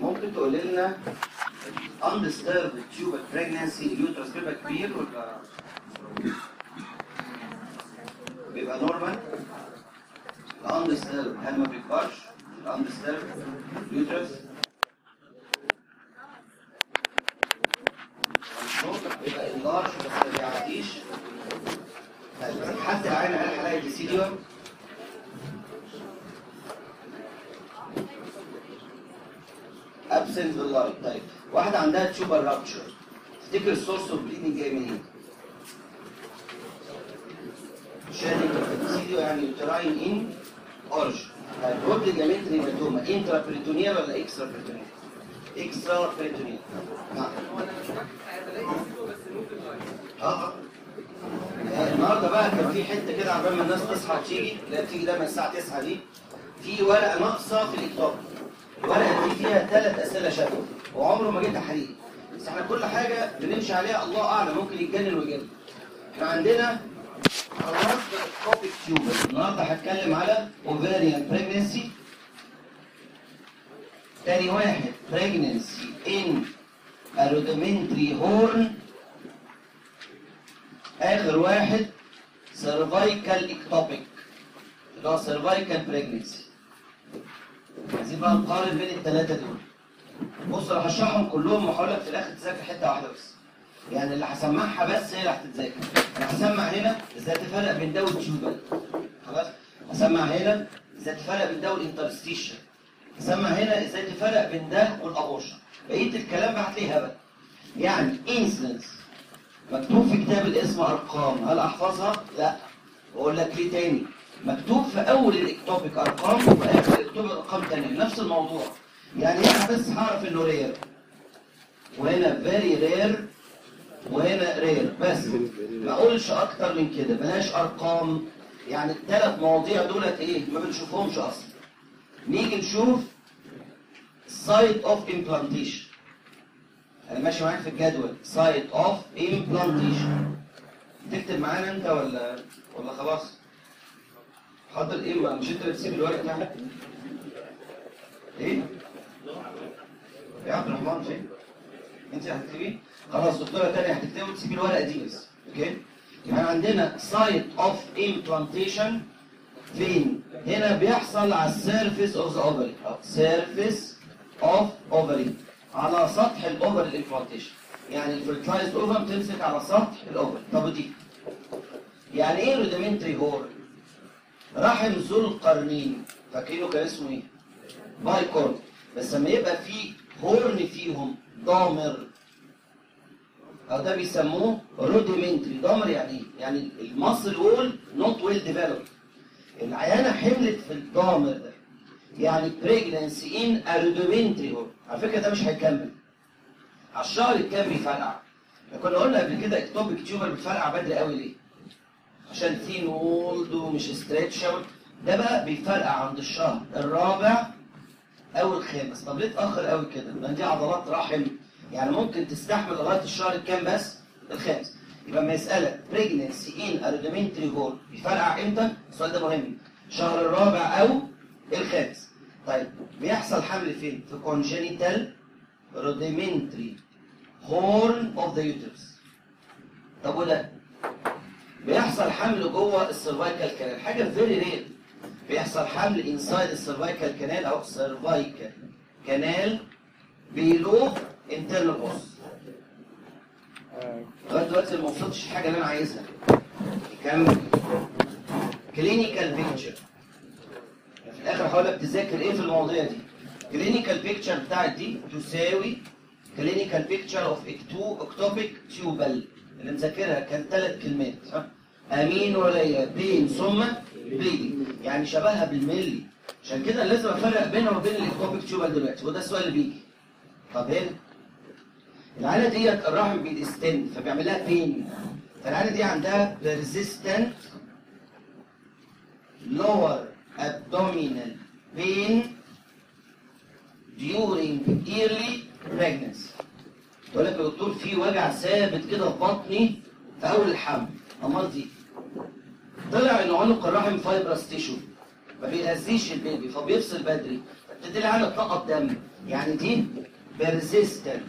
ممكن تقول لنا undisturbed tubal pregnancy اليوترس بيبقى كبير ولا بيبقى نورمال undisturbed هل ما بيكبرش undisturbed اليوترس بيبقى enlarged بس ما بيعديش طيب حد عين قال حلقه ديسيديوم ابسنت باللايت طيب واحده عندها تيوبر رابتشر تفتكر السورس اوف بليدنج جاي منين؟ شادنج ديسيديو يعني يوتراين ان اورج طيب رد الجامنتري هيماتوما انترا بريتونيال ولا اكسترا بريتونيال؟ اكسترا بريتونيال نعم اه آه، النهارده بقى كان في حته كده عبال ما الناس تصحى تيجي لا بتيجي دايما الساعه 9 دي في ورقه ناقصه في الاكتوبر الورقه دي فيها ثلاث اسئله شبه وعمره ما جه تحرير بس احنا كل حاجه بنمشي عليها الله اعلم ممكن يتجنن ويجنن احنا عندنا خلصنا التوبيك تيوبر النهارده هتكلم على اوفيريان بريجنسي تاني واحد بريجنسي ان الرودمنتري هورن اخر واحد سيرفايكال اكتوبيك اللي هو سيرفايكال بريجنسي عايزين بقى نقارن بين الثلاثه دول بص انا هشرحهم كلهم وهقول لك في الاخر تذاكر حته واحده بس يعني اللي هسمعها بس هي اللي هتتذاكر انا هسمع هنا ازاي تفرق بين ده والتيوبال خلاص هسمع هنا ازاي تفرق بين ده والانترستيشن هسمع هنا ازاي تفرق بين ده والابوشن بقيه الكلام بقى هتلاقيه هبل يعني انسلنس مكتوب في كتاب الاسم ارقام هل احفظها؟ لا واقول لك ليه تاني مكتوب في اول الاكتوبيك ارقام وفي اخر الاكتوبيك ارقام تانية نفس الموضوع يعني هنا بس هعرف انه رير وهنا فيري رير وهنا رير بس ما اقولش اكتر من كده بلاش ارقام يعني الثلاث مواضيع دولت ايه ما بنشوفهمش اصلا نيجي نشوف سايت اوف امبلانتيشن انا ماشي معاك في الجدول سايت اوف امبلانتيشن تكتب معانا انت ولا ولا خلاص حاضر ايه ما مش انت اللي تسيب الورق بتاعك ايه يا عبد الرحمن فين انت هتكتبي خلاص دكتوره تانية هتكتبي وتسيبي الورقه دي بس اوكي يبقى عندنا سايت اوف امبلانتيشن فين هنا بيحصل على السيرفيس اوف ذا اوفري سيرفيس اوف اوفري على سطح الاوفر الامبلانتيشن يعني الفيرتلايز اوفر بتمسك على سطح الاوفر طب ودي يعني ايه روديمنتري هور رحم ذو القرنين فاكرينه كان اسمه ايه بايكورن بس لما يبقى في هورن فيهم ضامر او ده بيسموه روديمنتري ضامر يعني ايه يعني المصل وول نوت ويل ديفلوبد العيانه حملت في الضامر ده يعني بريجنسي ان روديمنتري هورن على فكره ده مش هيكمل على الشهر الكام بيفرقع كنا قلنا قبل كده اكتوبيك تيوبر بتفرقع بدري قوي ليه عشان ثين وولد ومش ستريتشابل ده بقى بيفرقع عند الشهر الرابع او الخامس طب ليه اتاخر قوي كده لان دي عضلات رحم يعني ممكن تستحمل لغايه الشهر الكام بس الخامس يبقى لما يسالك بريجنسي ان ارودمنتري هول بيفرقع امتى السؤال ده مهم الشهر الرابع او الخامس طيب بيحصل حمل فين في كونجينيتال روديمنتري هورن اوف ذا يوترس طب وده بيحصل حمل جوه السيرفايكال كانال حاجه فيري رير بيحصل حمل انسايد السيرفايكال كانال او سيرفايكال كانال بيلو انترنال اوس لغايه دلوقتي ما وصلتش الحاجه اللي انا عايزها كمل كلينيكال بيكتشر في الاخر هقول لك تذاكر ايه في المواضيع دي كلينيكال بيكتشر بتاعت دي تساوي كلينيكال بيكتشر اوف اكتوبيك تيوبال اللي مذاكرها كان ثلاث كلمات ها امين ولا بين ثم بليدنج يعني شبهها بالملي عشان كده لازم افرق بينها وبين الاكتوبيك تيوبال دلوقتي وده السؤال اللي بيجي طب هنا العاده ديت الرحم بيدستند فبيعمل لها بين فالعاده دي عندها persistent lower abdominal pain during early pregnancy يقول لك يا دكتور في وجع ثابت كده في بطني في اول الحمل امال دي طلع ان عنق الرحم فايبرس تيشو ما بيغذيش البيبي فبيفصل بدري ابتدي لي على تنقط دم يعني دي persistent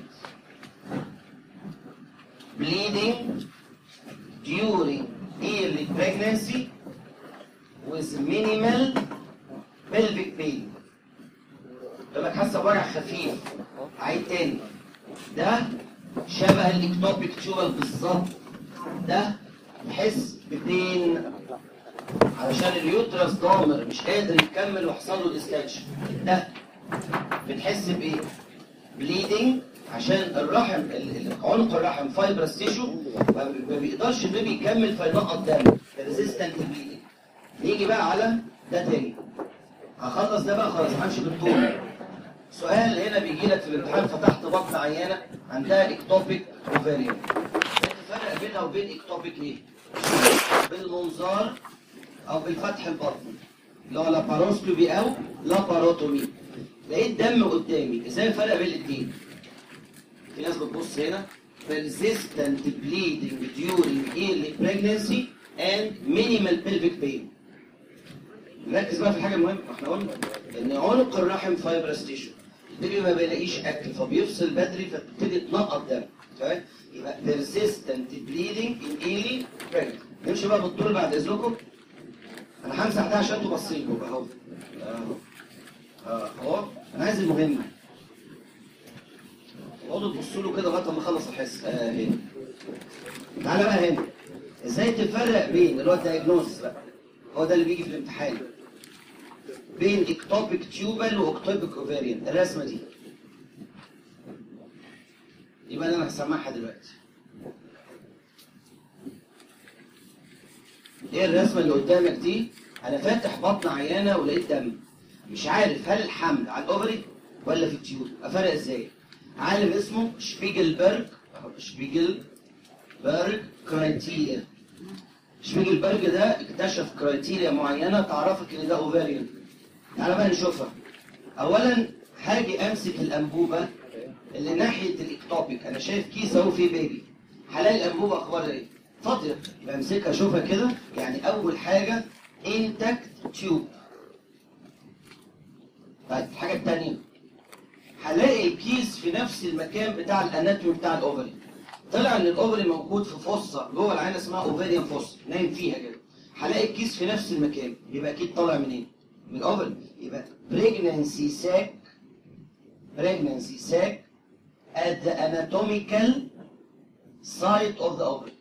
bleeding during early pregnancy with minimal pelvic pain لما حاسه بوجع خفيف عيد تاني ده شبه الاكتوبيك تيوبال بالظبط ده تحس ببين علشان اليوترس ضامر مش قادر يكمل وحصل له ديستنشن ده بتحس بايه؟ بليدنج عشان الرحم ال- ال- عنق الرحم فايبرس تيشو ما ما بيقدرش البيبي يكمل فينقط دم ريزيستنت بليدنج نيجي بقى على ده تاني هخلص ده بقى خلاص همشي بالطول سؤال هنا بيجي لك في الامتحان فتحت بطن عيانه عندها اكتوبيك اوفاريان الفرق بينها وبين اكتوبيك ايه؟ بالمنظار او بالفتح البطني اللي هو لاباروسكوبي او لاباروتومي لقيت دم قدامي ازاي الفرق بين الاثنين؟ في ناس بتبص هنا persistent bleeding during early pregnancy and minimal pelvic pain نركز بقى في حاجه مهمه احنا قلنا ان عنق الرحم فايبرس تيشو البيبي ما بيلاقيش اكل فبيفصل بدري فبتبتدي تنقط دم تمام يبقى persistent bleeding in early pregnancy نمشي بقى بالطول بعد اذنكم انا همسح ده عشان انتوا باصين له اهو اهو اه اهو انا عايز المهم اقعدوا تبصوا له كده لغايه ما اخلص الحصه اه هنا تعالى بقى هنا ازاي تفرق بين اللي هو الدايجنوز بقى هو ده اللي بيجي في الامتحان بين اكتوبيك تيوبال واكتوبيك اوفاريان الرسمه دي يبقى انا هسمعها دلوقتي ايه الرسمه اللي قدامك دي انا فاتح بطن عيانه ولقيت دم مش عارف هل الحمل على الاوفري ولا في التيوب افرق ازاي عالم اسمه شبيجلبرج أهو شبيجلبرج كرايتيريا شبيجلبرج ده اكتشف كرايتيريا معينه تعرفك ان ده اوفاريان تعالى بقى نشوفها اولا هاجي امسك الانبوبه اللي ناحيه الاكتوبيك انا شايف كيس اهو فيه بيبي هلاقي الانبوبه اخبارها ايه فاضيه يبقى امسكها اشوفها كده يعني اول حاجه انتكت تيوب طيب الحاجه الثانيه هلاقي الكيس في نفس المكان بتاع الاناتومي بتاع الاوفري طلع ان الاوفري موجود في فصه جوه العين اسمها اوفريان فصه نايم فيها كده هلاقي الكيس في نفس المكان يبقى اكيد طالع منين من الاوفري يبقى بريجنانسي ساك بريجنانسي ساك at the anatomical site of the ovary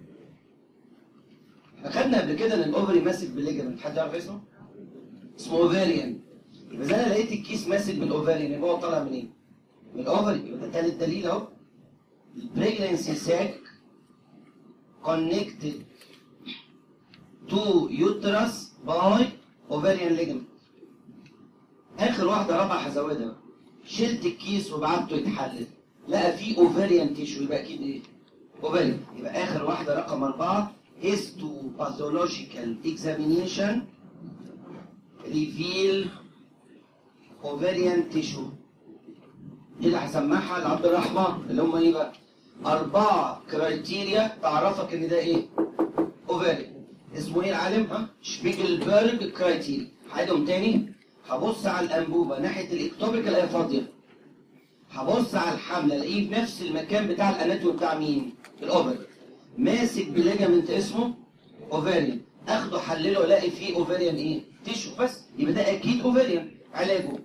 احنا خدنا قبل كده ان الاوفري ماسك بالليجمنت حد يعرف اسمه؟ اسمه اوفاريان يبقى اذا انا لقيت الكيس ماسك بالاوفاريان يبقى هو طالع منين؟ من الاوفري يبقى ده تالت دليل اهو البريجنانسي ساك connected to uterus by ovarian ligament اخر واحده رابعه هزودها بقى. شلت الكيس وبعته يتحلل لقى فيه اوفاريان تيشو يبقى اكيد ايه؟ اوفاريان يبقى اخر واحده رقم اربعه histopathological examination reveal ovarian tissue دي اللي هسمعها لعبد الرحمن اللي هم ايه بقى؟ أربعة كرايتيريا تعرفك إن ده إيه؟ أوفاري اسمه إيه العالم؟ ها؟ شبيجلبرج كرايتيريا هعيدهم تاني هبص على الأنبوبة ناحية الإكتوبيك ألاقيها فاضية هبص على الحمل ألاقيه في نفس المكان بتاع الأناتومي بتاع مين؟ الأوفري ماسك بليجامنت اسمه أوفاريان أخده حلله ألاقي فيه أوفاريان إيه؟ تيشو بس يبقى ده أكيد أوفاريان علاجه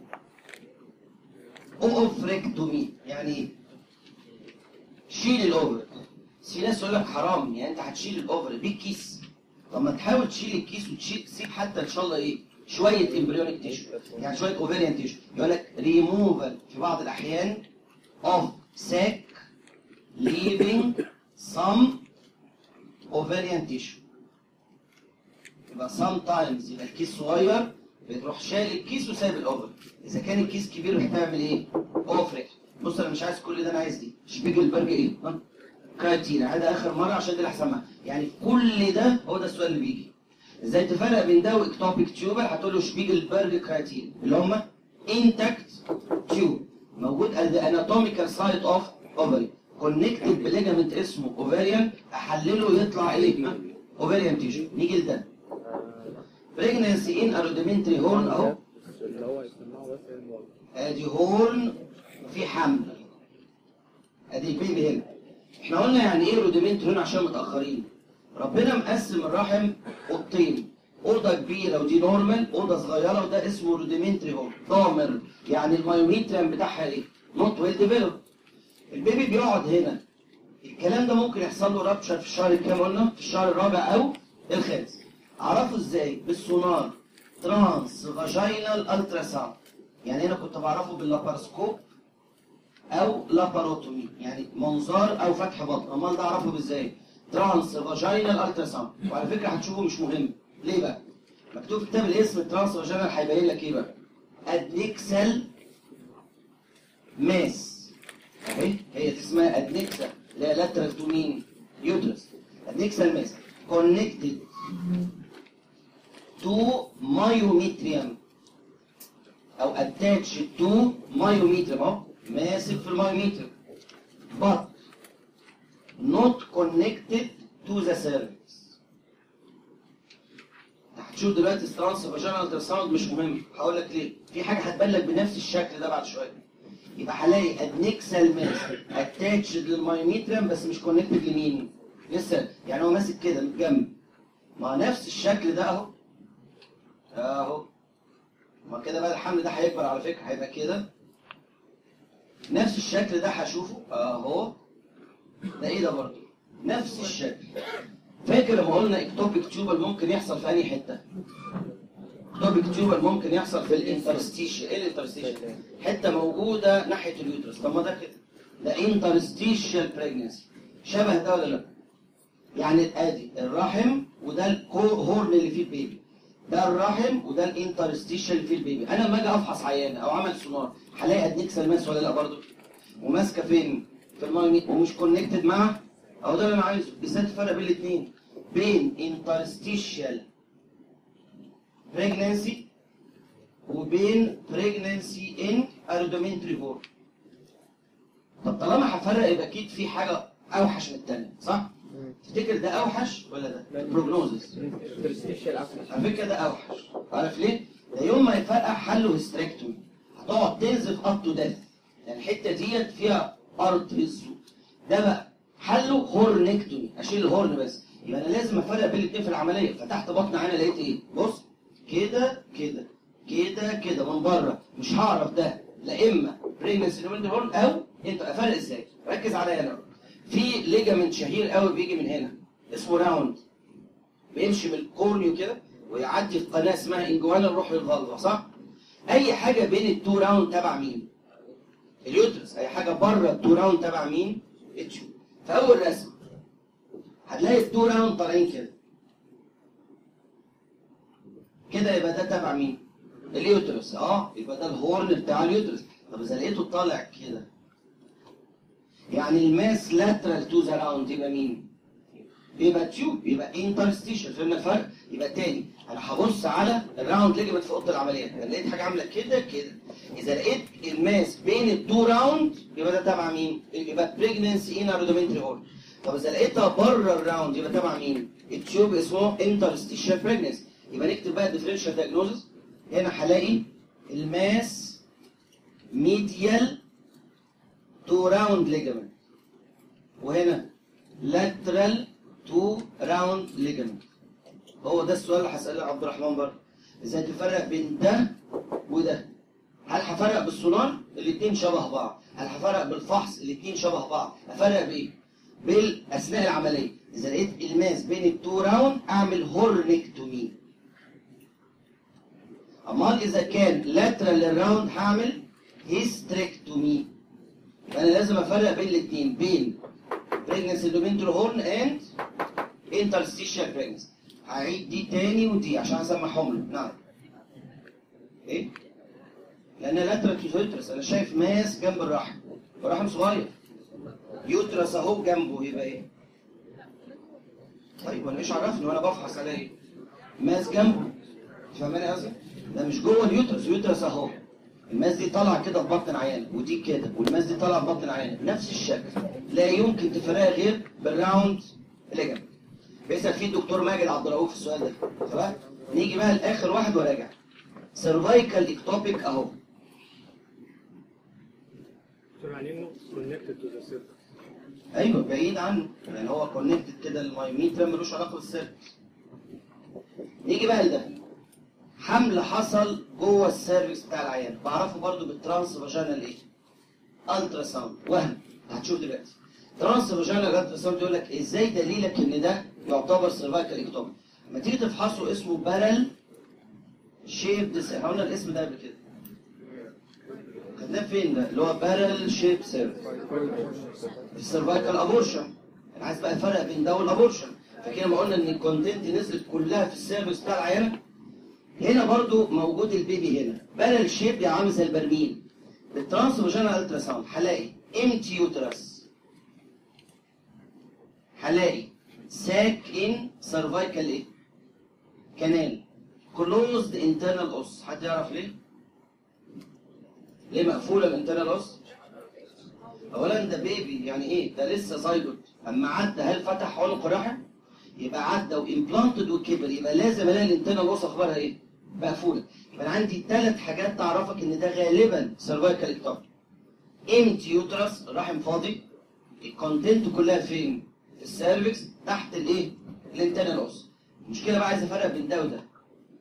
اوفريكتومي يعني ايه؟ شيل الاوفر بس في ناس يقول لك حرام يعني انت هتشيل الاوفر بيك كيس طب ما تحاول تشيل الكيس وتشيل تسيب حتى ان شاء الله ايه شويه امبريونيك تيشو يعني شويه اوفريان تيشو يقول لك ريموفال في بعض الاحيان اوف ساك leaving some ovarian tissue يبقى sometimes يبقى الكيس صغير بتروح شايل الكيس وسايب الاوفر اذا كان الكيس كبير هتعمل ايه اوفريك بص انا مش عايز كل ده انا عايز دي شبيجلبرج ايه ها كرايتيريا هذا اخر مره عشان دي اللي هسمعها يعني كل ده هو ده السؤال اللي بيجي ازاي تفرق بين ده واكتوبيك تيوبر هتقول له شبيجلبرج كرايتيريا اللي هم انتكت تيوب موجود at the anatomical site of ovary connected بليجامنت اسمه اوفاريان احلله يطلع ايه اوفاريان تيشو نيجي لده بريجنسي ان اروديمنتري هورن اهو اللي هو يسمعه بس الموضوع ادي هورن في حمل ادي البيبي هنا احنا قلنا يعني ايه روديمنت هنا عشان متاخرين ربنا مقسم الرحم اوضتين اوضه كبيره ودي نورمال اوضه صغيره وده اسمه روديمنتري هورن ضامر يعني المايوميتريم بتاعها ايه نوت ويل ديفلوب البيبي بيقعد هنا الكلام ده ممكن يحصل له رابشر في الشهر الكام قلنا في الشهر الرابع او الخامس اعرفه ازاي بالسونار ترانس فاجينال الترا ساوند يعني هنا كنت بعرفه باللابارسكوب او لاباروتومي يعني منظار او فتح بطن امال ده اعرفه ازاي ترانس فاجينال الترا ساوند وعلى فكره هتشوفه مش مهم ليه بقى مكتوب في كتاب الاسم ترانس فاجينال هيبين لك ايه بقى ادنكسل ماس اهي هي دي اسمها ادنكسل اللي هي لاترال تو مين يوترس ادنكسل ماس كونكتد تو مايوميتريوم او اتاتش تو مايوميتريوم اهو ماسك في المايوميتريوم but not connected to the cervix هتشوف دلوقتي سترانس فاجينال التراساوند مش مهم هقول لك ليه في حاجه هتبان لك بنفس الشكل ده بعد شويه يبقى هلاقي ادنكسال ماس اتاتشد للمايوميتريوم بس مش كونكتد لمين لسه يعني هو ماسك كده من الجنب ما نفس الشكل ده اهو اهو ما كده بقى الحمل ده هيكبر على فكره هيبقى كده نفس الشكل ده هشوفه اهو ده ايه ده برضه نفس الشكل فاكر لما قلنا اكتوبيك تيوبل ممكن يحصل في انهي حته اكتوبيك تيوبل ممكن يحصل في الانترستيشن ايه الانترستيشن حته موجوده ناحيه اليوترس طب ما ده كده ده انترستيشال بريجنسي شبه ده ولا لا يعني ادي الرحم وده الهورن اللي فيه البيبي ده الرحم وده الانترستيشن اللي فيه البيبي انا لما اجي افحص عيانه او عمل سونار هلاقي ادنكسال ماس ولا لا برضه وماسكه فين في المايميت ومش كونكتد مع اهو ده اللي انا عايزه ازاي تفرق بين الاثنين بين انترستيشال بريجنانسي وبين بريجنانسي ان ارودومنتري هورن طب طالما هفرق يبقى اكيد في حاجه اوحش من الثانيه صح؟ تفتكر ده اوحش ولا ده؟ بروجنوزس انترستيشال افرش على فكره ده اوحش عارف ليه؟ ده يوم ما يفرقع حله هيستريكتومي هتقعد تنزف اب تو ديث يعني الحته ديت فيها ارض رزو ده بقى حله هورنكتومي اشيل الهورن بس يبقى انا لازم افرق بين الاثنين في العمليه فتحت بطن عيني لقيت ايه؟ بص كده كده كده كده من بره مش هعرف ده لا اما بريجنسي هورن او انت افرق ازاي؟ ركز عليا انا في ليجامنت شهير قوي بيجي من هنا اسمه راوند بيمشي من الكورنيو كده ويعدي في قناه اسمها انجوانا الروح للغلظه صح؟ اي حاجه بين التو راوند تبع مين؟ اليوترس اي حاجه بره التو راوند تبع مين؟ التيوب في اول رسم هتلاقي التو راوند طالعين كده كده يبقى ده تبع مين؟ اليوترس اه يبقى ده الهورن بتاع اليوترس طب اذا لقيته طالع كده يعني الماس لاترال تو ذا راوند يبقى مين؟ يبقى تيوب يبقى انترستيشن فهمنا الفرق؟ يبقى تاني انا هبص على الراوند ليجمنت في اوضه العمليات انا لقيت حاجه عامله كده كده اذا لقيت الماس بين التو راوند يبقى ده تبع مين؟ يبقى بريجننسي ان رودومنتري هورن طب اذا لقيتها بره الراوند يبقى تبع مين؟ التيوب اسمه انترستيشن بريجننسي يبقى نكتب بقى الديفرنشال دايجنوزس هنا هلاقي الماس ميديال تو راوند ليجمنت وهنا lateral تو راوند ليجمنت هو ده السؤال اللي هسأله عبد الرحمن برضه ازاي تفرق بين ده وده هل هفرق بالسونار الاثنين شبه بعض هل هفرق بالفحص الاثنين شبه بعض افرق بايه بالاثناء العمليه اذا لقيت الماس بين التو راوند اعمل هورنكتومي امال اذا كان لاترال للراوند هعمل هيستريكتومي يبقى انا لازم افرق بين الاثنين بين pregnancy دومينترو هورن اند interstitial pregnancy هعيد دي تاني ودي عشان اسمعهم له نعم ايه لان لاترال تو يوترس انا شايف ماس جنب الرحم الرحم صغير يوترس اهو جنبه يبقى ايه طيب وانا ايش عرفني وانا بفحص الاقي ماس جنبه فاهماني قصدي ده مش جوه اليوترس اليوترس اهو الماس دي طالعه كده في بطن العيان ودي كده والماس دي طالعه في بطن العيان نفس الشكل لا يمكن تفرقها غير بالراوند ليجمنت بيسال فيه الدكتور ماجد عبد الرؤوف في السؤال ده خلاص نيجي بقى لاخر واحد وراجع سيرفايكال اكتوبيك اهو دكتور يعني انه connected to the circuit ايوه بعيد عنه يعني هو كونكتد كده للمايوميتر ملوش علاقه بالسيرفكس نيجي بقى لده حمل حصل جوه السيرفكس بتاع العيان بعرفه برضو بالترانس فاجينال ايه الترا ساوند وهم هتشوف دلوقتي ترانس فاجينال الترا ساوند يقول لك ازاي دليلك ان ده يعتبر سيرفايكال اكتوبيك لما تيجي تفحصه اسمه بارل شيب ديس احنا قلنا الاسم ده قبل كده خدناه فين ده اللي هو بارل شيب سيرفكس السيرفايكال ابورشن انا عايز بقى الفرق بين ده والابورشن فكده ما قلنا ان الكونتنت نزلت كلها في السيرفكس بتاع العيانه هنا برضو موجود البيبي هنا بارل شيب يا عامل زي البرميل بالترانس فاجينال الترا ساوند هلاقي امتي يوترس هلاقي ساك ان سيرفايكال ايه كانال كلوزد انترنال اوس حد يعرف ليه ليه مقفوله الانترنال اوس اولا ده بيبي يعني ايه ده لسه زايجوت اما عدى هل فتح عنق رحم يبقى عدى وامبلانتد وكبر يبقى لازم الاقي الانترنال اوس اخبارها ايه مقفوله يبقى انا عندي ثلاث حاجات تعرفك ان ده غالبا سيرفايكال اكتوب امتي يوترس رحم فاضي الكونتنت كلها فين في السيرفكس تحت الايه الانترنال اوس المشكله بقى عايز افرق بين ده وده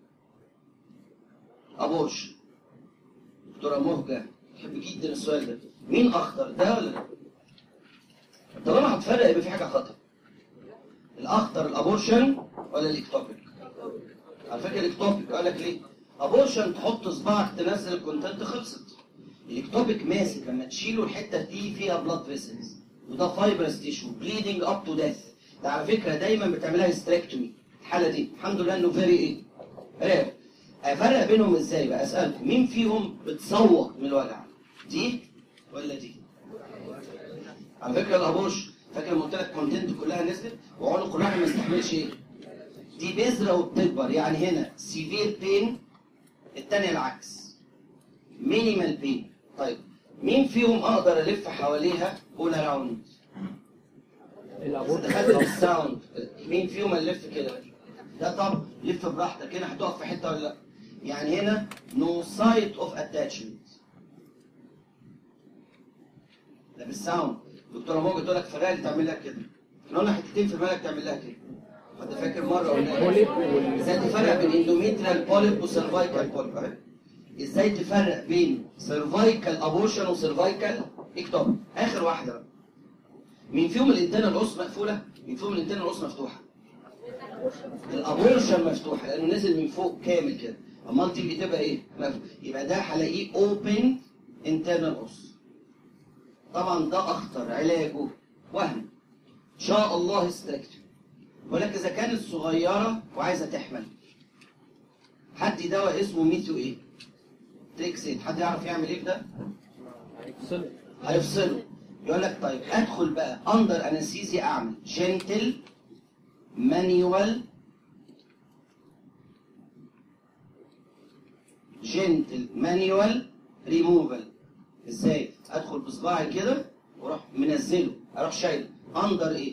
ابورش دكتوره مهجه بحب جدا السؤال ده مين اخطر ده ولا ده طالما هتفرق يبقى في حاجه خطر الاخطر الابورشن ولا الاكتوبيك على فكره الاكتوبيك قال لك ليه ابورشن تحط صباعك تنزل الكونتنت خلصت الاكتوبيك ماسك لما تشيله الحته دي فيها بلاد فيسلز وده فايبرس تيشو بليدنج اب تو ديث ده على فكره دايما بتعملها هيستريكتومي الحاله دي الحمد لله انه فيري ايه رير افرق بينهم ازاي بقى اسالكم مين فيهم بتصوت من الوجع دي ولا دي على فكره الابوش فاكر لما قلت لك كونتنت كلها نزلت وعنق الرحم ما يستحملش ايه دي بذره وبتكبر يعني هنا سيفير بين الثانيه العكس مينيمال بين طيب مين فيهم اقدر الف حواليها اول راوند الابورشن دخلت في الساوند مين فيهم الف كده ده طب لف براحتك هنا هتقف في حته ولا لا يعني هنا نو سايت اوف اتاتشمنت ده بالساوند دكتوره موجه تقول لك فرالي تعمل لها كده احنا قلنا حتتين في بالك تعمل لها كده حد فاكر مره ولا بوليب ايه وال ازاي تفرق بين اندوميتريال بوليب وسيرفايكال بوليب اهي ازاي تفرق بين سيرفايكال ابورشن وسيرفايكال اكتوب اخر واحده بقى مين فيهم الانتنه القص مقفوله مين فيهم الانتنه القص مفتوحه الابورشن مفتوحه لانه نزل من فوق كامل كده امال دي بتبقى ايه مفتوح. يبقى ده هلاقيه اوبن انترنال اوس طبعا ده اخطر علاجه وهم ان شاء الله استركتوم ولكن اذا كانت صغيره وعايزه تحمل حد دواء اسمه ميثو ايه تريكسيت حد يعرف يعمل ايه في ده هيفصلوا هيفصله يقول لك طيب ادخل بقى اندر انستيزيا اعمل جنتل مانيوال جنتل مانيوال ريموفال ازاي ادخل بصباعي كده واروح منزله اروح شايله اندر ايه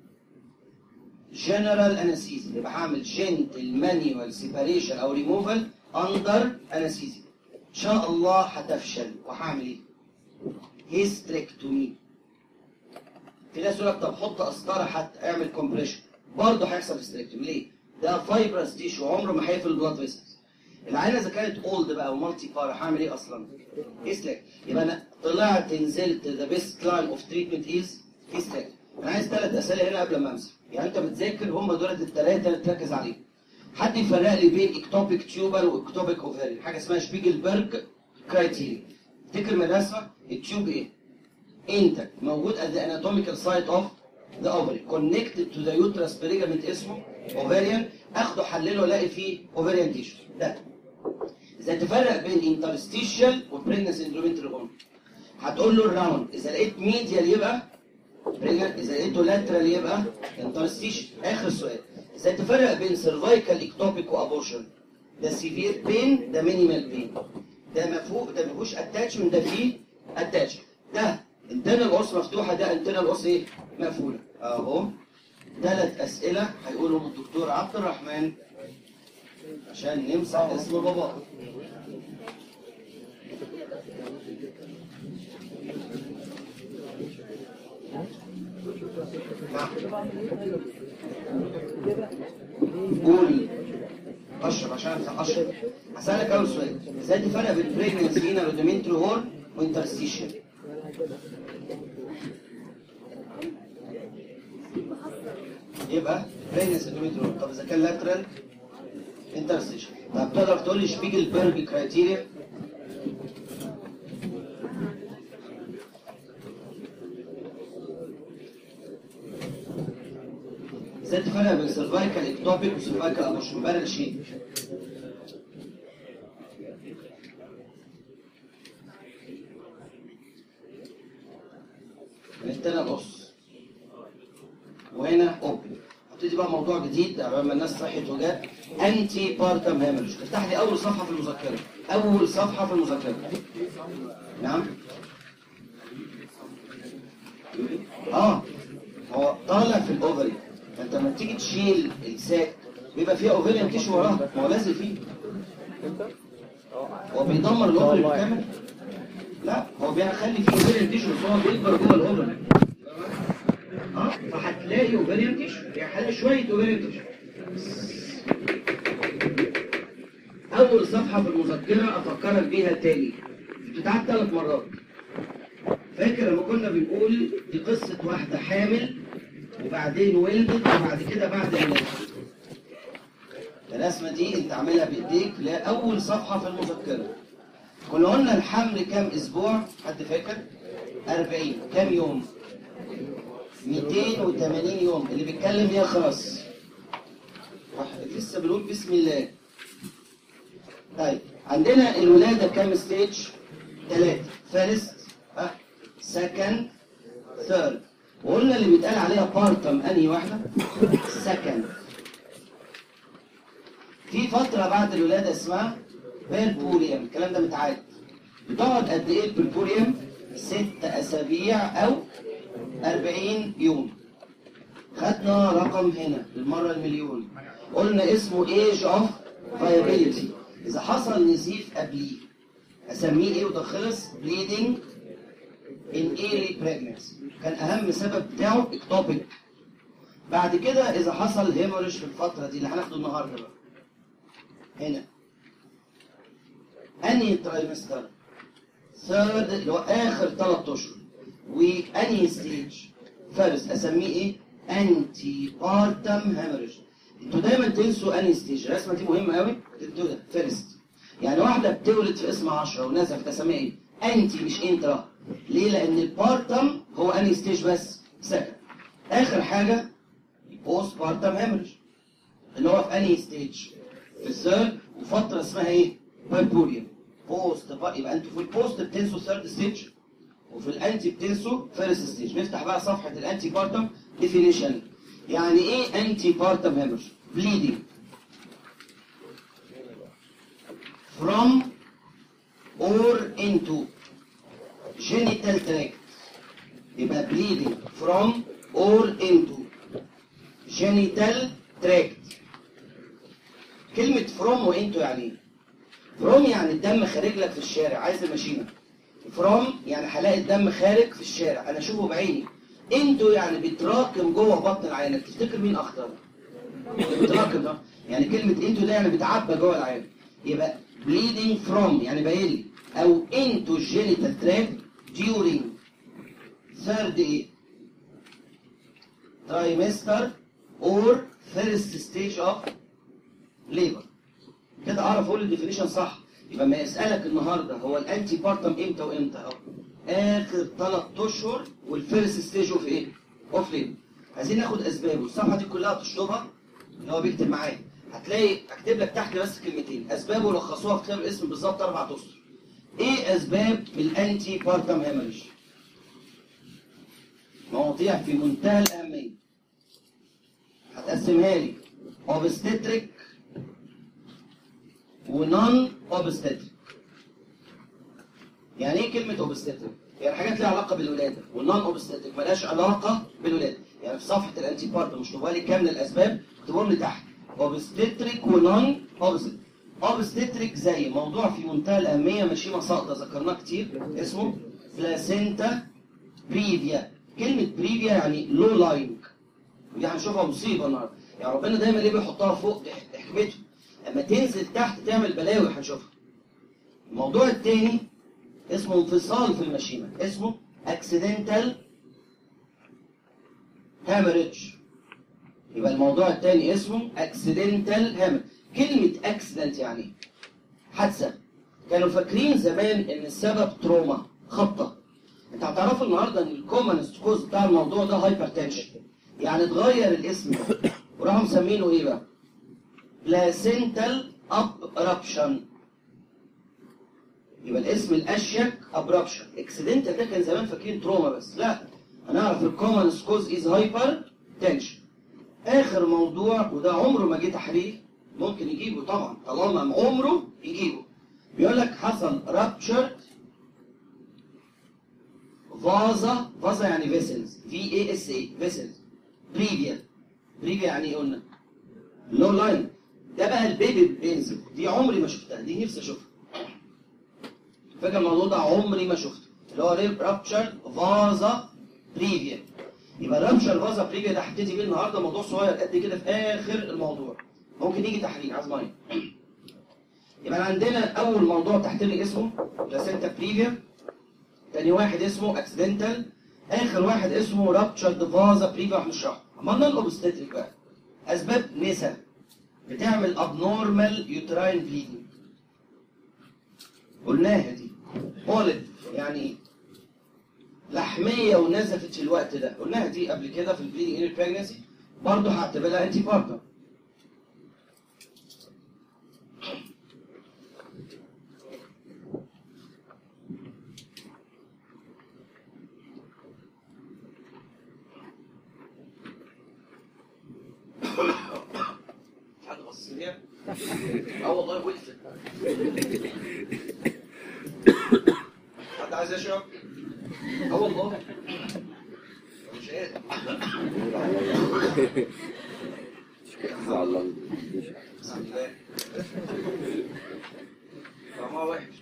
جنرال انستيزيا يبقى هعمل جنتل مانيوال سيباريشن او ريموفال اندر انستيزيا ان شاء الله هتفشل وهعمل ايه هيستريكتومي في ناس يقول لك طب حط قسطره حتى اعمل كومبريشن برضه هيحصل هيستريكتومي ليه؟ ده فايبرس تيشو عمره ما هيقفل البلاد فيسلز العينه اذا كانت اولد بقى ومالتي بار هعمل ايه اصلا؟ هيستريكت يبقى انا طلعت نزلت ذا بيست لاين اوف تريتمنت از هيستريكت انا عايز ثلاث اسئله هنا قبل ما امسك يعني انت بتذاكر هم دول الثلاثه اللي تركز عليهم حد يفرق لي بين اكتوبيك تيوبر واكتوبيك اوفيري حاجه اسمها شبيجلبرج كرايتيريا افتكر من الرسمه التيوب ايه؟ انت موجود at the anatomical site of the ovary connected to the uterus بليجامنت اسمه ovarian اخده حلله الاقي فيه ovarian tissue ده اذا تفرق بين interstitial وبريجنس endometrial hormone هتقول له الراوند اذا لقيت ميديال يبقى pregnant اذا لقيته lateral يبقى interstitial اخر سؤال اذا تفرق بين cervical ectopic وابورشن ده severe pain ده minimal pain ده مفهوم ده ما فيهوش اتاتشمنت ده فيه اتاتشمنت ده انتنا القص مفتوحه ده انتنا القص ايه مقفوله اهو ثلاث اسئله هيقولهم الدكتور عبد الرحمن عشان نمسح اسم بابا قول اشرب عشان امسح اشرب هسألك اول سؤال ازاي تفرق بين بريجننسي هنا روديمنتري هورن وانترستيشن يبقى بريجننسي روديمنتري هورن طب اذا كان لاترال انترستيشن طب تقدر تقول لي شبيجلبرج كرايتيريا ازاي تفرق بين سيرفايكال اكتوبيك وسيرفايكال ابوشن بارل شيء هنا بص وهنا اوبن هبتدي بقى موضوع جديد قبل ما الناس صحت وجات انتي بارتم هامرج افتح لي اول صفحه في المذكره اول صفحه في المذكره نعم اه هو طالع في الاوفري فانت لما تيجي تشيل الساك بيبقى فيها اوفريان تيشو وراها ما هو لازم فيه هو بيدمر الاوفري بالكامل لا هو بيخلي فيه اوفريان تيشو بس هو بيكبر جوه الاوفري اه فهتلاقي اوفريان تيشو يعني شويه اوفريان تيشو اول صفحه في المذكره افكرك بيها تاني بتتعاد ثلاث مرات فاكر لما كنا بنقول دي قصه واحده حامل وبعدين ولدت وبعد كده بعد الولاده الرسمه دي انت عاملها بايديك لا اول صفحه في المذكره كنا قلنا الحمل كام اسبوع حد فاكر 40 كام يوم 280 يوم اللي بيتكلم يخرس واحد لسه بنقول بسم الله طيب عندنا الولاده كام ستيج ثلاثه فيرست سكند ثيرد وقلنا اللي بيتقال عليها بارتم انهي واحده سكند في فتره بعد الولاده اسمها بيربوريوم الكلام ده متعاد بتقعد قد ايه البيربوريوم ست اسابيع او 40 يوم خدنا رقم هنا للمره المليون قلنا اسمه ايج اوف فايبيليتي اذا حصل نزيف قبليه اسميه ايه وده خلص بليدنج in early pregnancy كان اهم سبب بتاعه اكتوبيك بعد كده اذا حصل هيموريج في الفتره دي اللي هناخده النهارده بقى هنا انهي ترايمستر ثيرد اللي هو اخر ثلاث اشهر وانهي ستيج فيرست اسميه ايه انتي بارتم هيموريج انتوا دايما تنسوا انهي ستيج الرسمه دي مهمه قوي تكتبوا ده فيرست يعني واحده بتولد في اسم 10 ونزفت اسميها ايه انتي مش انترا ليه لان البارتم هو انهي ستيج بس سكند اخر حاجه بوست بارتم هيموريج اللي هو في انهي ستيج في الثيرد وفتره اسمها ايه بيربوريوم بوست يبقى انتوا في البوست بتنسوا الثيرد ستيج وفي الانتي بتنسوا فيرست ستيج نفتح بقى صفحه الانتي بارتم ديفينيشن يعني ايه انتي بارتم هيموريج bleeding from or into genital tract يبقى bleeding from or into genital tract كلمة from وانتو يعني ايه؟ from يعني الدم خارج لك في الشارع عايز الماشينة from يعني هلاقي الدم خارج في الشارع انا اشوفه بعيني انتو يعني بيتراكم جوه بطن العينة تفتكر مين اخطر؟ بيتراكم ده يعني كلمة انتو ده يعني بيتعبى جوه العينة يبقى bleeding from يعني باين او into genital tract during third ايه trimester or first stage of labor كده اعرف اقول الديفينيشن صح يبقى ما يسالك النهارده هو الانتي بارتم امتى وامتى اهو اخر ثلاث اشهر والفيرست ستيج اوف ايه اوف ليبر عايزين ناخد اسبابه الصفحه دي كلها تشطبها اللي هو بيكتب معايا هتلاقي اكتب لك تحت بس كلمتين اسبابه لخصوها في كتاب الاسم بالظبط اربع اسطر ايه اسباب الانتي بارتم هيموريج مواضيع في منتهى الاهميه هتقسمها لي اوبستتريك ونون اوبستتريك يعني ايه كلمه اوبستتريك يعني حاجات ليها علاقه بالولاده والنون اوبستتريك ملهاش علاقه بالولاده يعني في صفحه الانتي بارتم مش لي كام من الاسباب اكتبهم لي تحت اوبستتريك ونون اوبستريك اوبستريك زي موضوع في منتهى الاهميه ماشي مساقطه ذكرناه كتير اسمه بلاسينتا بريفيا كلمه بريفيا يعني لو لاينج ودي هنشوفها مصيبه النهارده يعني ربنا دايما ليه بيحطها فوق دي ح- حكمته اما تنزل تحت تعمل بلاوي هنشوفها الموضوع التاني اسمه انفصال في المشيمه اسمه اكسيدنتال هامرج يبقى الموضوع التاني اسمه اكسيدنتال هامر كلمة اكسيدنت يعني ايه؟ حادثة كانوا فاكرين زمان ان السبب تروما خبطة انت هتعرفوا النهارده ان الكومنست كوز بتاع الموضوع ده هايبر تنشن يعني اتغير الاسم وراحوا مسمينه ايه بقى؟ بلاسنتال ابربشن يبقى الاسم الاشيك ابربشن اكسيدنتال ده كان زمان فاكرين تروما بس لا هنعرف الكومن كوز از هايبر تنشن اخر موضوع وده عمره ما جه تحرير ممكن يجيبه طبعا طالما عمره يجيبه بيقول لك حصل رابتشر فازا فازا يعني فيسلز في اي اس اي فيسلز بريفيا بريفيا يعني ايه قلنا لو لاين ده بقى البيبي بينزل دي عمري ما شفتها دي نفسي اشوفها فاكر الموضوع ده عمري ما شفته اللي هو رابتشر فازا بريفيا يبقى رابشر فازا بريفيا ده هبتدي بيه النهارده موضوع صغير قد كده في اخر الموضوع ممكن يجي تحرير عايز ميه يبقى عندنا اول موضوع تحت لي اسمه بلاسينتا بريفيا تاني واحد اسمه اكسيدنتال اخر واحد اسمه رابتشر فازا بريفيا هنشرحه اما نون اوبستريك بقى اسباب نسا بتعمل ابنورمال يوتراين بليدنج قلناها دي بولد يعني ايه لحميه ونزفت في الوقت ده قلناها دي قبل كده في البليدنج ان بريجنسي برضه هعتبرها انتي بارتم حد بص ليها؟ اه والله وقفت حد عايز يشرب؟ اه والله مش قادر زعلان بسم الله طعمها وحش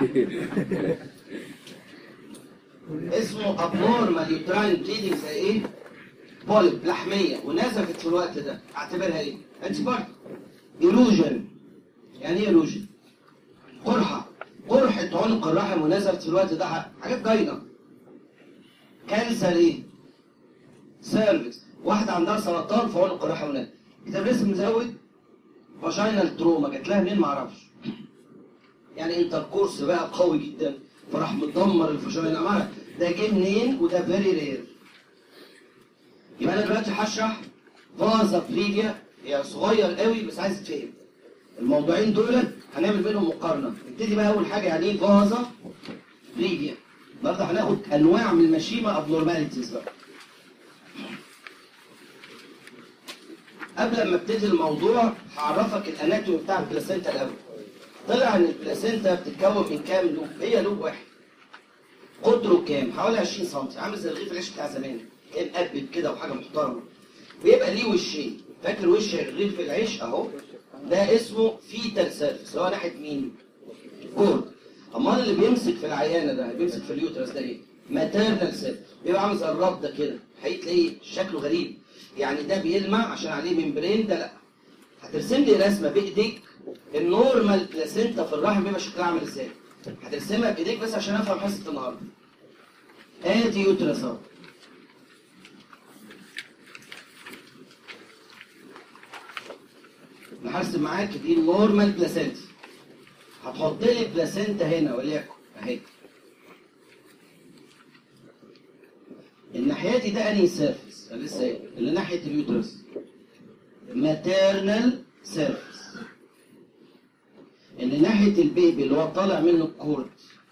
اسمه abnormal uterine bleeding زي ايه؟ بولب لحميه ونزفت في الوقت ده اعتبرها ايه؟ انتي بارت ايروجن يعني ايه ايروجن؟ قرحه قرحه عنق الرحم ونزفت في الوقت ده حاجات باينه كانسر ايه؟ سيرفكس واحده عندها سرطان في عنق الرحم ونزفت كتاب لسه مزود فاجينال تروما جات لها منين معرفش يعني انتركورس بقى قوي جدا فراح مدمر الفاجينا معرفش ده جه منين وده فيري رير يبقى انا دلوقتي هشرح فازا بريفيا هي صغير قوي بس عايز تفهم الموضوعين دول هنعمل بينهم مقارنه نبتدي بقى اول حاجه يعني ايه فازا بريفيا النهارده هناخد انواع من المشيمه ابنورماليتيز بقى قبل ما ابتدي الموضوع هعرفك الاناتومي بتاع البلاسينتا الاول طلع ان البلاسينتا بتتكون من كام لوب هي لوب واحد قطره كام حوالي 20 سم عامل زي رغيف العيش بتاع زمان كان قبل كده وحاجه محترمه ويبقى ليه وشين فاكر وش رغيف العيش اهو ده اسمه فيتال سيرفيس اللي هو ناحيه مين كورد امال اللي بيمسك في العيانه ده اللي بيمسك في اليوترس ده ايه ماتيرنال سيرفيس بيبقى عامل زي الربده كده هتلاقيه شكله غريب يعني ده بيلمع عشان عليه ممبرين ده لا هترسم لي رسمه بايديك النورمال بلاسينتا في الرحم بيبقى شكلها عامل ازاي هترسمها بايديك بس عشان افهم حصه النهارده ادي يوترس اهو انا هرسم معاك دي النورمال بلاسينتا هتحط لي بلاسينتا هنا وليكن اهي الناحيتي ده انهي سيرفيس انا لسه قايل اللي ناحيه اليوترس ماتيرنال سيرفيس اللي ناحيه البيبي اللي هو طالع منه الكورد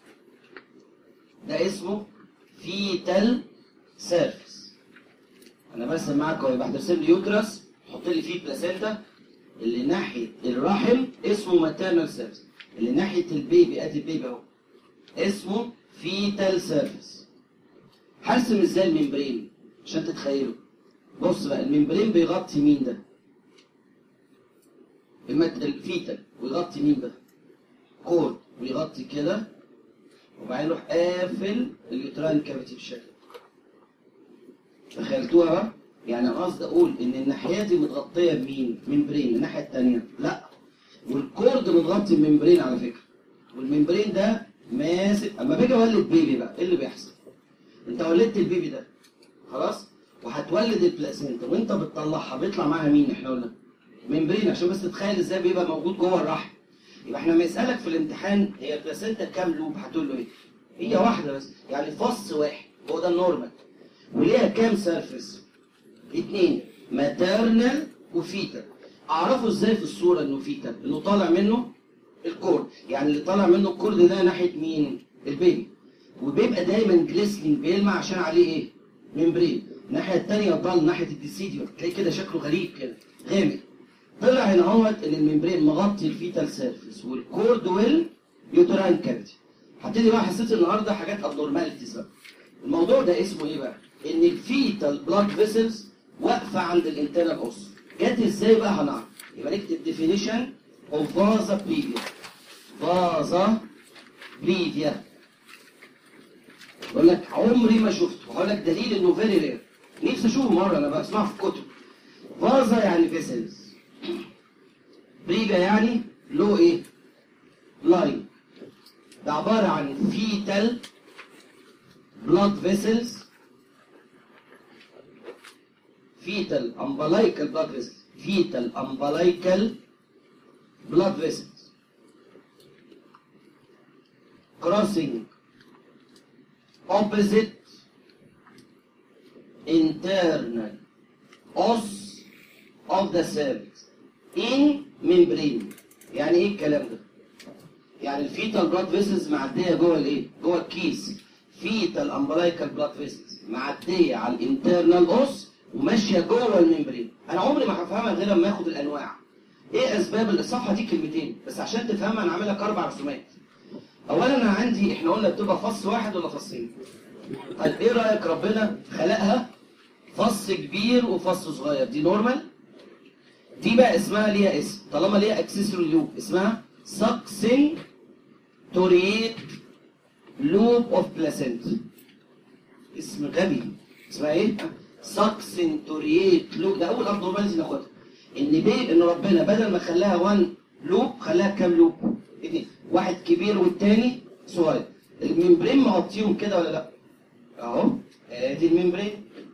ده اسمه فيتال سيرفيس انا برسم معاك اهو يبقى هترسم لي يوترس تحط لي فيه بلاسينتا اللي ناحيه الرحم اسمه ماتيرنال سيرفيس اللي ناحيه البيبي ادي البيبي اهو اسمه فيتال سيرفيس هرسم ازاي الممبرين عشان تتخيلوا بص بقى الممبرين بيغطي مين ده المت... الفيتال ويغطي مين بقى؟ كورد ويغطي كده وبعدين يروح قافل اليوتراين كافيتي بالشكل ده. تخيلتوها بقى؟ يعني انا قصدي اقول ان الناحيه دي متغطيه بمين؟ ممبرين الناحيه الثانيه لا والكورد متغطي بممبرين على فكره والممبرين ده ماسك اما باجي اولد بيبي بقى ايه اللي بيحصل؟ انت ولدت البيبي ده خلاص؟ وهتولد البلاسينتا وانت بتطلعها بيطلع معاها مين احنا قلنا؟ ممبرين عشان بس تتخيل ازاي بيبقى موجود جوه الرحم يبقى احنا لما يسالك في الامتحان هي البلاسينتا كام لوب هتقول له ايه؟ هي واحده بس يعني فص واحد هو ده النورمال وليها كام سيرفيس؟ اثنين ماترنال وفيتال اعرفه ازاي في الصوره انه فيتال انه طالع منه الكورد يعني اللي طالع منه الكورد ده ناحيه مين البيبي وبيبقى دايما جليسلينج بيلمع عشان عليه ايه ممبرين الناحيه الثانيه ضل ناحيه الديسيديو تلاقي كده شكله غريب كده غامق طلع هنا اهوت ان الممبرين مغطي الفيتال سيرفيس والكورد واليوتراين كافيتي هبتدي بقى حسيت النهارده حاجات ابنورماليتيز بقى الموضوع ده اسمه ايه بقى؟ ان الفيتال بلاد فيسلز واقفه عند الانترنال اوس جت ازاي بقى هنعرف يبقى نكتب ديفينيشن اوف فازا بريفيا فازا بريفيا بقول لك عمري ما شفته هقول لك دليل انه فيري رير نفسي اشوفه مره انا بسمعه في الكتب فازا يعني فيسلز بريفيا يعني له ايه؟ لاين ده عباره عن فيتال blood vessels fetal umbilical blood vessels fetal umbilical blood vessels crossing opposite internal os of the cervix in membrane يعني ايه الكلام ده يعني الفيتال بلاد فيسلز معديه جوه الايه جوه الكيس فيتال امبلايكال بلاد فيسلز معديه على الانترنال اوس وماشيه جوه الممبرين انا عمري ما هفهمها غير لما اخد الانواع ايه اسباب الصفحه دي كلمتين بس عشان تفهمها انا عامل لك اربع رسومات اولا انا عندي احنا قلنا بتبقى فص واحد ولا فصين طيب ايه رايك ربنا خلقها فص كبير وفص صغير دي نورمال دي بقى اسمها ليها اسم طالما ليها اكسسوري لوب اسمها ساكسين توريت لوب اوف بلاسنت اسم غبي اسمها ايه؟ ساكسنتوريت لوب ده اول ابنورماليتي ناخدها ان بيه ان ربنا بدل ما خلاها 1 لوب خلاها كام لوب؟ اتنين واحد كبير والتاني صغير الممبرين مغطيهم كده ولا لا؟ اهو ادي الممبرين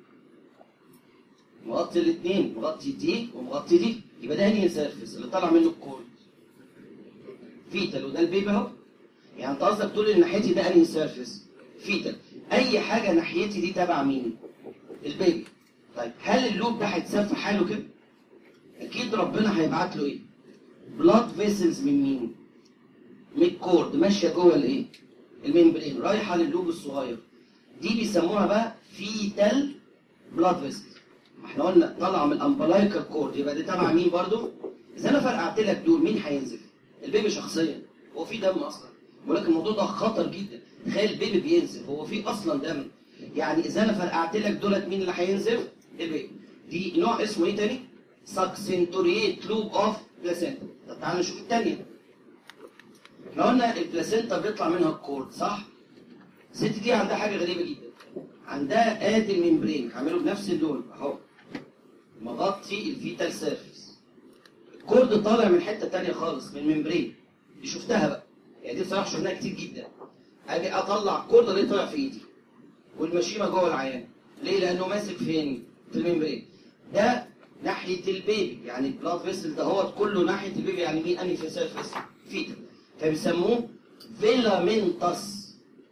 مغطي الاثنين مغطي دي ومغطي دي يبقى ده انهي سيرفيس اللي طالع منه الكورد فيتال وده البيبي اهو يعني انت قصدك تقول ان ناحيتي ده انهي سيرفيس فيتال اي حاجه ناحيتي دي تبع مين البيبي طيب هل اللوب ده هيتساب في حاله كده اكيد ربنا هيبعت له ايه بلاد فيسلز من مين من الكورد ماشيه جوه الايه الممبرين رايحه لللوب الصغير دي بيسموها بقى فيتال بلاد فيسلز ما احنا قلنا طالعه من الامبلايكال كورد يبقى دي تبع مين برضو اذا انا فرقعت لك دول مين هينزل البيبي شخصيا هو في دم اصلا ولكن الموضوع ده خطر جدا تخيل البيبي بينزل هو في اصلا دم يعني اذا انا فرقعت لك دولت مين اللي هينزل البيبي دي نوع اسمه ايه تاني ساكسنتوريت لوب اوف بلاسينتا طب تعالى نشوف الثانيه احنا قلنا البلاسينتا بيطلع منها الكورد صح الست دي عندها حاجه غريبه جدا عندها ادي الممبرين هعمله بنفس اللون اهو مغطي الفيتال سيرفيس الكورد طالع من حته تانية خالص من ممبرين دي شفتها بقى يعني دي بصراحه شفناها كتير جدا اجي اطلع الكورد اللي طالع في ايدي والمشيمه جوه العيان ليه لانه ماسك فين في الممبرين ده ناحيه البيبي يعني البلاد فيسل ده هو كله ناحيه البيبي يعني مين انهي في سيرفيس فيتال فبيسموه فيلامنتس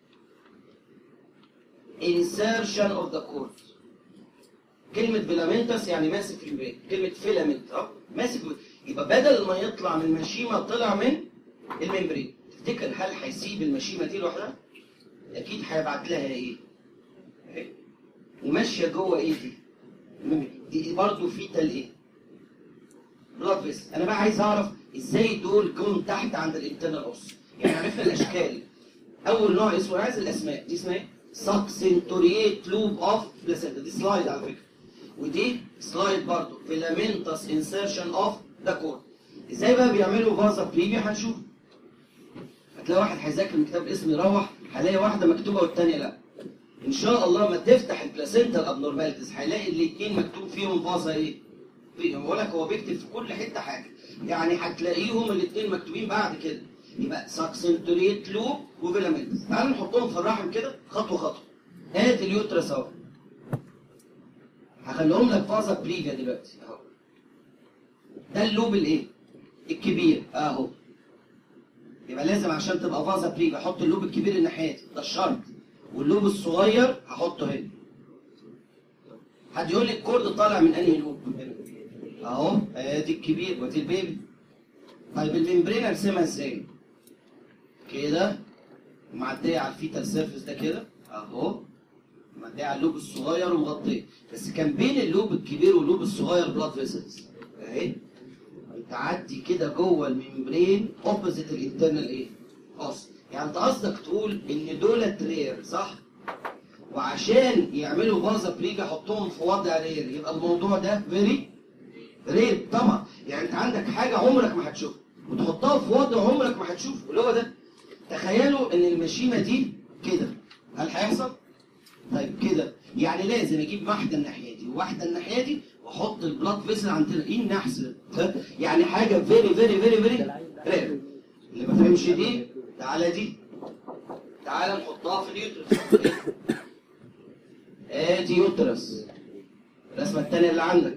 insertion of the cord كلمة فيلامنتس يعني ماسك في البيت كلمة فيلامنت اه ماسك يبقى بدل ما يطلع من المشيمة طلع من الممبرين تفتكر هل هيسيب المشيمة دي لوحدها؟ أكيد هيبعت لها إيه؟ أهي. وماشية جوه إيه دي؟ الممبرين. دي برضه فيتال إيه؟ بلاد فيس أنا بقى عايز أعرف إزاي دول جم تحت عند الانترنال أوس يعني عرفنا الأشكال أول نوع اسمه أنا عايز الأسماء دي اسمها إيه؟ ساكسنتوريت لوب اوف بلاسينتا دي سلايد على فكره ودي سلايد برضه فيلامنتس انسيرشن اوف ذا كورد ازاي بقى بيعملوا فازا بريفي هنشوف هتلاقي واحد هيذاكر من كتاب الاسم يروح هيلاقي واحده مكتوبه والتانيه لا ان شاء الله ما تفتح البلاسينتا الابنورماليتيز هيلاقي الاثنين مكتوب فيهم فازا ايه بقول لك هو بيكتب في كل حته حاجه يعني هتلاقيهم الاثنين مكتوبين بعد كده يبقى ساكسنتوريت لوب وفيلامنتس تعالوا نحطهم في الرحم كده خطوه خطوه هات اليوترس اهو هخليهم لك فازا بريفيا دلوقتي اهو ده اللوب الايه الكبير اهو يبقى لازم عشان تبقى فازا بريفيا احط اللوب الكبير الناحيه دي ده الشرط واللوب الصغير هحطه هنا حد يقول لي الكورد طالع من انهي لوب اهو ادي الكبير وادي البيبي طيب الممبرين ارسمها ازاي كده معديه على الفيتال سيرفيس ده كده اهو معديه على اللوب الصغير ومغطيه بس كان بين اللوب الكبير واللوب الصغير بلاد فيسلز اهي تعدي كده جوه الممبرين اوبوزيت الانترنال ايه اوس يعني انت قصدك تقول ان دولت رير صح وعشان يعملوا فازا بريجا حطهم في وضع رير يبقى الموضوع ده فيري رير طبعا يعني انت عندك حاجه عمرك ما هتشوفها وتحطها في وضع عمرك ما هتشوفه اللي هو ده تخيلوا ان المشيمه دي كده هل هيحصل؟ طيب كده يعني لازم اجيب واحده الناحيه دي وواحده الناحيه دي واحط البلاد فيسل عندنا ايه النحس ده؟ ها؟ يعني حاجه فيري فيري فيري فيري رير اللي ما فهمش دي تعالى دي تعالى نحطها في اليوترس ادي يوترس الرسمه الثانيه اللي عندك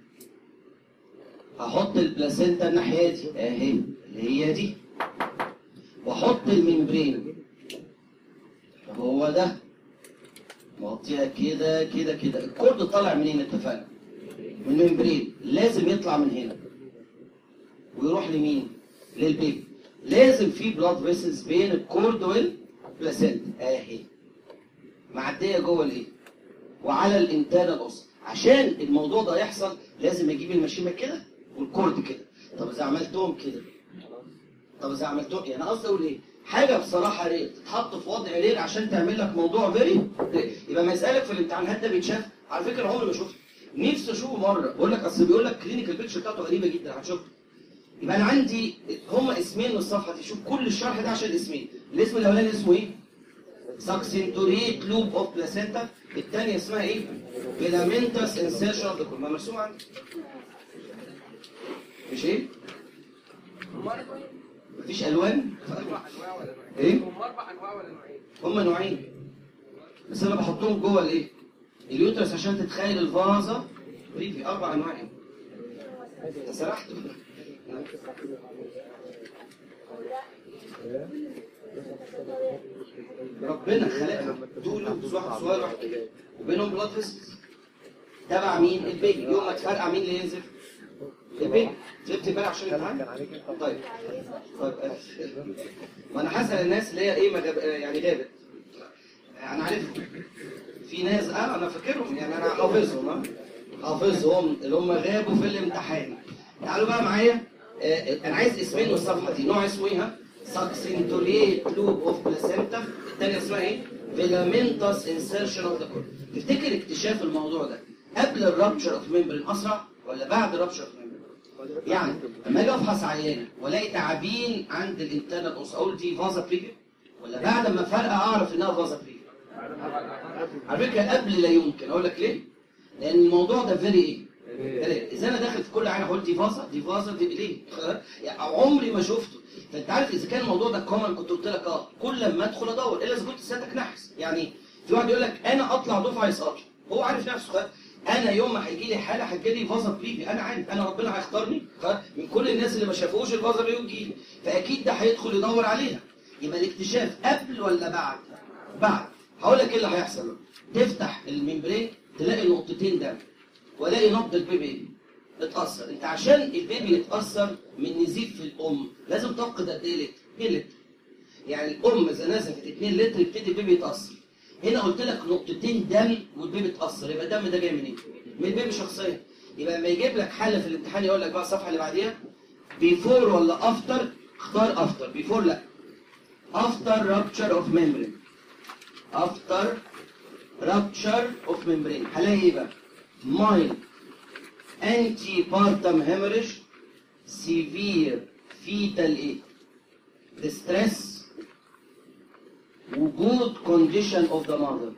هحط البلاسينتا الناحيه دي اهي اللي هي دي واحط الممبرين هو ده مغطيها كده كده كده الكورد طالع منين اتفقنا من الممبرين لازم يطلع من هنا ويروح لمين للبيبي لازم في بلاد فيسلز بين الكورد والبلاسينتا اهي معديه جوه الايه وعلى الانتانا الاوس عشان الموضوع ده يحصل لازم اجيب المشيمه كده والكورد كده طب اذا عملتهم كده طب اذا عملتهم يعني قصدي اقول ايه حاجه بصراحه رير تتحط في وضع رير عشان تعمل لك موضوع فيري رير يبقى ما يسالك في الامتحان هل ده بيتشاف على فكره عمري ما شفته نفسي اشوفه مره بقول لك اصل بيقول لك كلينيكال بيكتشر بتاعته غريبه جدا هتشوفها يبقى انا عندي هما اسمين من الصفحه دي شوف كل الشرح ده عشان اسمين الاسم الاولاني اسمه ايه ساكسنتوريت لوب اوف بلاسينتا الثانيه اسمها ايه فيلامنتس انسيرشن اوف ذا كول ما مرسوم عندي مش ايه مفيش الوان ايه هم اربع انواع ولا نوعين؟ هما نوعين بس انا بحطهم جوه الايه اليوترس عشان تتخيل الفازه في اربع انواع ايه انت سرحت ربنا خلقها دول لوبس واحد صغير واحد كبير وبينهم بلاد فيسلز تبع مين البيبي يوم ما تفرقع مين اللي ينزل البيبي جبت بالك عشان الامتحان طيب طيب آه. ما انا حاسس الناس اللي هي ايه ما جاب... يعني غابت انا عارفهم في ناس اه انا فاكرهم يعني انا حافظهم اه حافظهم اللي هم غابوا في الامتحان تعالوا بقى معايا آه انا عايز اسمين من الصفحه دي نوع اسمه ايه ها ساكسنتوريت لوب اوف بلاسينتا الثانيه اسمها ايه فيلامنتس انسيرشن اوف ذا كور تفتكر اكتشاف الموضوع ده قبل الرابتشر اوف ميمبرين اسرع ولا بعد الرابتشر اوف ميمبرين يعني لما اجي افحص عيانه والاقي تعابين عند الانترنال اوس اقول دي فازا بريفيو ولا بعد ما فرقه اعرف انها فازا بريفيو على فكره قبل لا يمكن اقول لك ليه؟ لان الموضوع ده فيري ايه؟ فيري اذا انا داخل في كل عينه اقول دي فازا دي فازا دي ليه؟ يعني عمري ما شفته فانت عارف اذا كان الموضوع ده كومن كنت قلت لك اه كل ما ادخل ادور الا اذا كنت سيادتك نحس يعني في واحد يقول لك انا اطلع دفعه يسقط هو عارف نفسه انا يوم ما هيجي لي حاله هتجي لي فازا بريفي انا عارف انا ربنا هيختارني من كل الناس اللي ما شافوش الفازا اللي يجي لي فاكيد ده هيدخل يدور عليها يبقى الاكتشاف قبل ولا بعد؟ بعد هقول لك ايه اللي هيحصل بقى. تفتح الممبرين تلاقي نقطتين دم والاقي نبض البيبي اتاثر انت عشان البيبي يتاثر من نزيف في الام لازم تفقد قد ايه لتر؟ 2 لتر يعني الام اذا نزفت 2 لتر يبتدي البيبي يتاثر هنا قلت لك نقطتين دم والبيبي اتاثر يبقى الدم ده جاي منين؟ من البيبي شخصيا يبقى لما يجيب لك حاله في الامتحان يقول لك بقى الصفحه اللي بعديها بيفور ولا افتر اختار افتر بيفور لا افتر رابتشر اوف ميمبرين افتر رابتشر اوف ميمبرين هلاقي ايه بقى؟ مايل انتي بارتم هيموريج severe fetal ايه distress وجود condition of the mother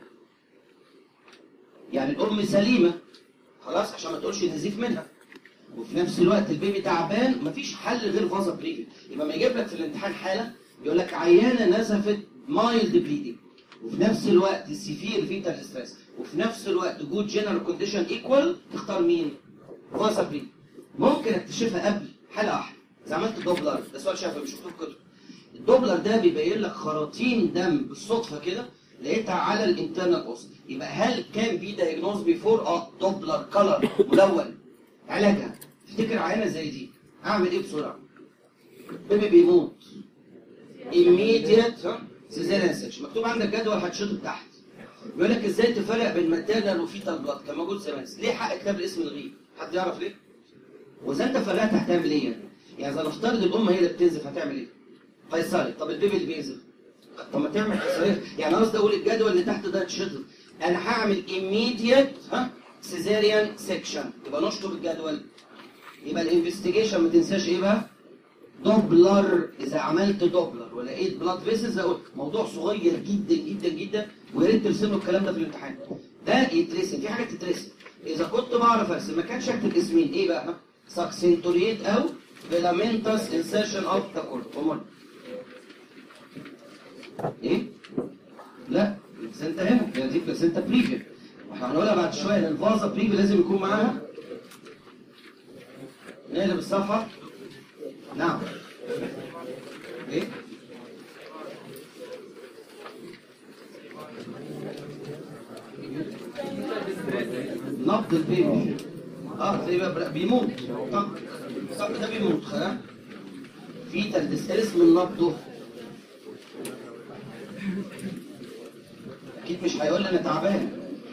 يعني الام سليمه خلاص عشان ما تقولش نزيف منها وفي نفس الوقت البيبي تعبان مفيش حل غير فازا بريفي يبقى ما يجيب لك في الامتحان حاله يقول لك عيانه نزفت مايلد بليدنج وفي نفس الوقت السيفير فيتال ستريس وفي نفس الوقت جود جنرال كونديشن ايكوال تختار مين؟ فازا بريفي ممكن اكتشفها قبل حاله واحده اذا عملت دوبلر ده سؤال شافعي مش مكتوب في كتب الدوبلر ده بيبين لك خراطيم دم بالصدفه كده لقيتها على الانترنال اوس يبقى هل كان في دايجنوز بيفور اه دوبلر كلر ملون علاجها افتكر عينه زي دي اعمل ايه بسرعه بيبي بيموت immediate سيزيريان سيكشن مكتوب عندك جدول هتشطب تحت بيقول لك ازاي تفرق بين ماتيرنال وفيتال بلاد كان موجود زمان ليه حق كتاب الاسم الغيب حد يعرف ليه واذا انت فرقت هتعمل ايه يعني يعني اذا نفترض الام هي اللي بتنزف هتعمل ايه قيصري طب البيبي اللي بينزف طب ما تعمل قيصري يعني قصدي اقول الجدول اللي تحت ده اتشطب انا هعمل immediate ها سيزيريان سيكشن يبقى نشطب الجدول يبقى الانفستيجيشن ما تنساش ايه بقى دوبلر اذا عملت دوبلر ولقيت بلاد فيسز اقول موضوع صغير جدا جدا جدا ويا ريت ترسم له الكلام ده في الامتحان ده يترسم في حاجات تترسم اذا كنت بعرف ارسم ما كانش اكتب اسمين ايه بقى ساكسنتوريت او فيلامنتس انسيرشن اوف ذا كورد امال ايه لا بلاسنتا هنا هي دي بلاسنتا بريفيا واحنا هنقولها بعد شويه ان الفازا بريفيا لازم يكون معاها نقلب الصفحه نعم ايه نبض البيبي اه زي بقى بيموت طب طب ده بيموت خلاص في تلدسترس من نبضه اكيد مش هيقول لي انا تعبان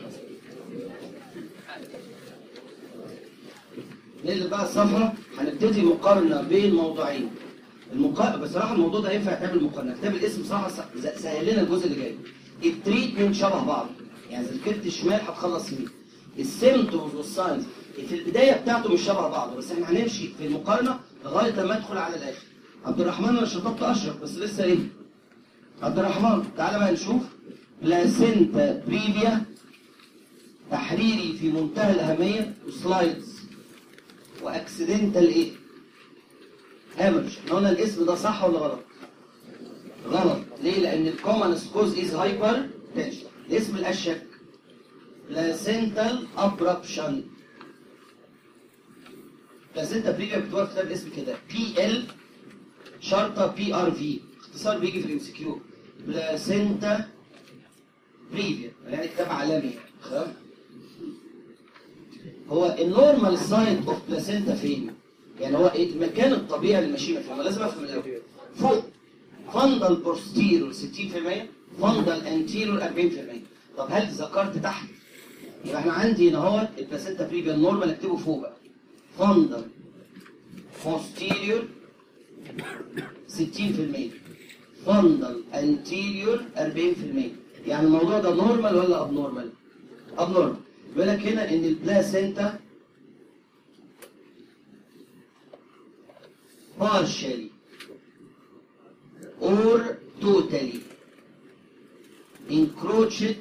نقلب بقى الصفحه هنبتدي مقارنه بين موضوعين المقا... بصراحه الموضوع ده ينفع تعمل مقارنه كتاب الاسم بصراحه س- سهل لنا الجزء اللي جاي التريتمنت شبه بعض يعني اذا ذاكرت شمال هتخلص يمين السيمتومز والساينز في البدايه بتاعته مش شبه بعض بس احنا هنمشي في المقارنه لغايه ما ادخل على الاخر عبد الرحمن انا شطبت اشرف بس لسه ايه عبد الرحمن تعالى بقى نشوف بلاسينتا بريفيا تحريري في منتهى الاهميه وسلايدز واكسيدنتال ايه هامرج احنا قلنا الاسم ده صح ولا غلط غلط ليه لان الكومن كوز از هايبر تنشن الاسم الاشك بلاسنتال ابربشن بلاسنتا بريفيا بتوقف كتاب الاسم كده بي ال شرطه بي ار في اختصار بيجي في الام سي كيو بلاسنتا بريفيا يعني كتاب عالمي خلاص هو النورمال سايد اوف بلاسنتا فين؟ يعني هو إيه المكان الطبيعي للمشيمه فين؟ أنا لازم افهم الاول فوق فندل بوستيرور 60% فندل انتيرور 40% طب هل ذكرت تحت؟ يبقى احنا عندي هنا اهوت البلاسنتا بريفيا النورمال اكتبه فوق بقى فندل بوستيريور 60% فندل انتيريور 40% يعني الموضوع ده نورمال ولا اب نورمال؟ اب نورمال بيقول لك هنا ان البلاسنتا partially or totally encroached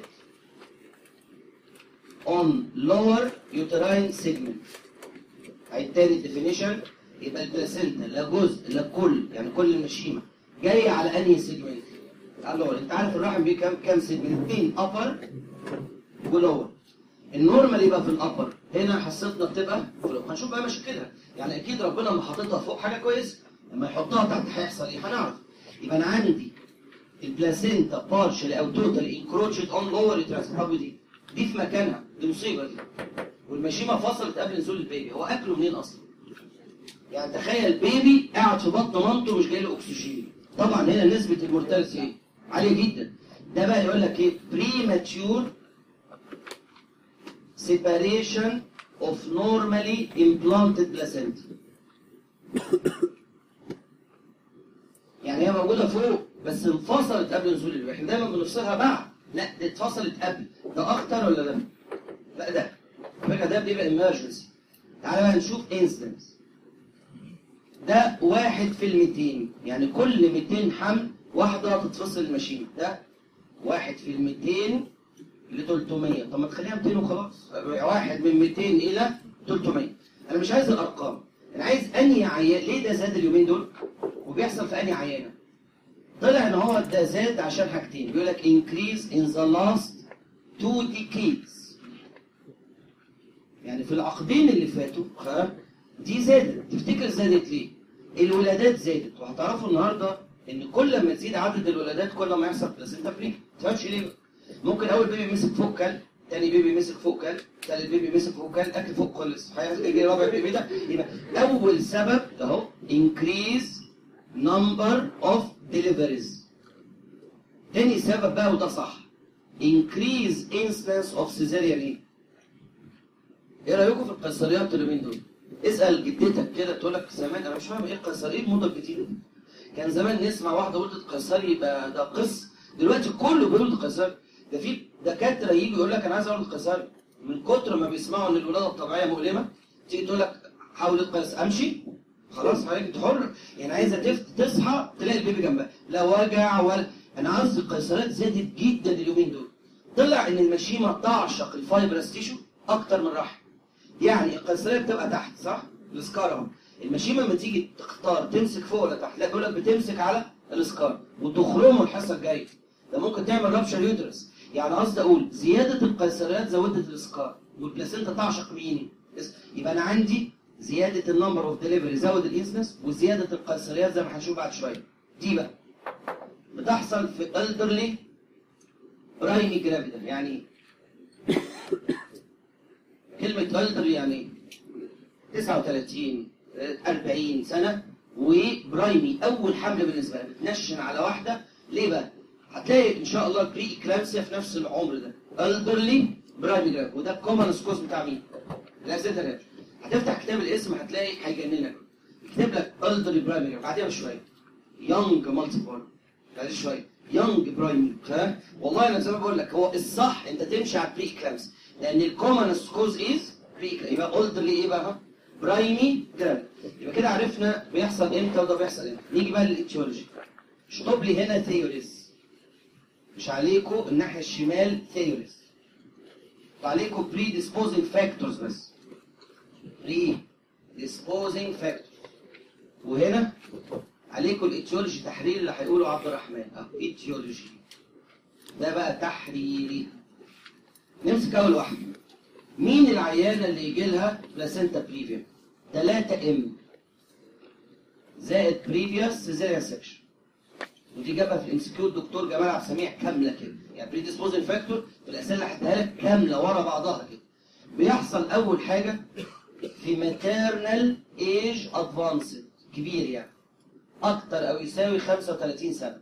on lower uterine segment هيتاني الديفينيشن يبقى البلاسنتا لا جزء لا كل يعني كل المشيمه جايه على انهي سيجمنت؟ على اللور انت عارف الرحم بيه كام كام سيجمنت؟ اثنين ابر ولور النورمال يبقى في الابر هنا حصتنا بتبقى في اللور. هنشوف بقى مشاكلها يعني اكيد ربنا لما حاططها فوق حاجه كويس لما يحطها تحت هيحصل ايه هنعرف يبقى انا عندي البلاسينتا بارشل او توتال انكروتشد اون لور طب دي دي في مكانها دي مصيبه دي والمشيمه فصلت قبل نزول البيبي هو اكله منين اصلا يعني تخيل بيبي قاعد في بطن مامته مش جاي له اكسجين طبعا هنا نسبه المورتاليتي ايه عاليه جدا ده بقى يقول لك ايه بريماتيور separation of normally implanted placenta يعني هي موجودة فوق بس انفصلت قبل نزول البيبي احنا دايما بنفصلها بعد لا دي اتفصلت قبل ده اخطر ولا ده؟ لا ده فكرة ده بيبقى emergency تعالى بقى نشوف incidence ده واحد في الميتين يعني كل 200 حمل واحدة تتفصل الماشين ده واحد في الميتين ل 300 طب ما تخليها 200 وخلاص واحد من 200 إلى 300 أنا مش عايز الأرقام أنا عايز أنهي عيان ليه ده زاد اليومين دول وبيحصل في أنهي عيانة طلع إن هو ده زاد عشان حاجتين بيقول لك increase in the last two decades يعني في العقدين اللي فاتوا ها دي زادت تفتكر زادت ليه؟ الولادات زادت وهتعرفوا النهارده ان كل ما تزيد عدد الولادات كل ما يحصل بلاسينتا بري ما تفهمش ليه بقى. ممكن اول بيبي مسك فوق كل تاني بيبي مسك فوق كل تالت بيبي مسك فوق كل اكل فوق خلص هيجي رابع بيبي ده يبقى اول سبب اهو increase number of deliveries تاني سبب بقى وده صح increase incidence of cesarean ايه؟ ايه رايكم في القيصريات اليومين دول؟ اسال جدتك كده تقول لك زمان انا مش فاهم ايه القيصري ايه الموضه الجديده دي؟ كان زمان نسمع واحده ولدت قيصري يبقى ده قص دلوقتي كله بيولد قيصري ده في دكاتره يجوا يقول لك انا عايز اولد قيصري من كتر ما بيسمعوا ان الولاده الطبيعيه مؤلمه تيجي تقول لك حاولت قيصري امشي خلاص حضرتك انت حر يعني عايزه تفت تصحى تلاقي البيبي جنبها لا وجع ولا انا قصدي القيصريات زادت جدا اليومين دول طلع ان المشيمه تعشق الفايبرس تيشو اكتر من الرحم يعني القيصريه بتبقى تحت صح؟ السكار اهو المشيمه لما تيجي تختار تمسك فوق ولا تحت لا بيقول لك بتمسك على السكار وتخرمه الحصه الجايه ده ممكن تعمل رابشر يوترس يعني قصدي اقول زياده القيصريات زودت السكار والبلاسينتا تعشق مين؟ يبقى انا عندي زياده النمبر اوف ديليفري زود الانسنس وزياده القيصريات زي ما هنشوف بعد شويه دي بقى بتحصل في الدرلي برايمي جرافيدا يعني إيه؟ كلمة ألدر يعني 39 40 سنة وبرايمي أول حمل بالنسبة لها بتنشن على واحدة ليه بقى؟ هتلاقي إن شاء الله بري إكلامسيا في نفس العمر ده ألدرلي برايمي جراف وده الكومن سكوز بتاع مين؟ الأسئلة ده هتفتح كتاب الاسم هتلاقي هيجننك يكتب لك ألدرلي برايمي جراف بعديها بشوية يونج مالتيبل بعدين شوية يونج برايمي ها والله انا زي ما بقول لك هو الصح انت تمشي على بري كلامس لان الكومن كوز از بري يبقى اولدرلي ايه بقى برايمي جرام يبقى كده عرفنا بيحصل امتى وده بيحصل امتى نيجي بقى للاتيولوجي شطب لي هنا ثيوريز مش عليكم الناحيه الشمال ثيوريز وعليكم بري ديسبوزنج فاكتورز بس بري ديسبوزنج فاكتورز وهنا عليكم الاتيولوجي تحرير اللي هيقوله عبد الرحمن اه اتيولوجي ده بقى تحريري نمسك اول واحده مين العيانه اللي يجي لها بلاسينتا بريفيا 3 ام زائد بريفيوس سيزيريان سكشن ودي جابها في الانسكيوت دكتور جمال عبد السميع كامله كده يعني بري ديسبوزنج فاكتور في الاسئله اللي هديها لك كامله ورا بعضها كده بيحصل اول حاجه في ماتيرنال ايج ادفانسد كبير يعني اكتر او يساوي 35 سنه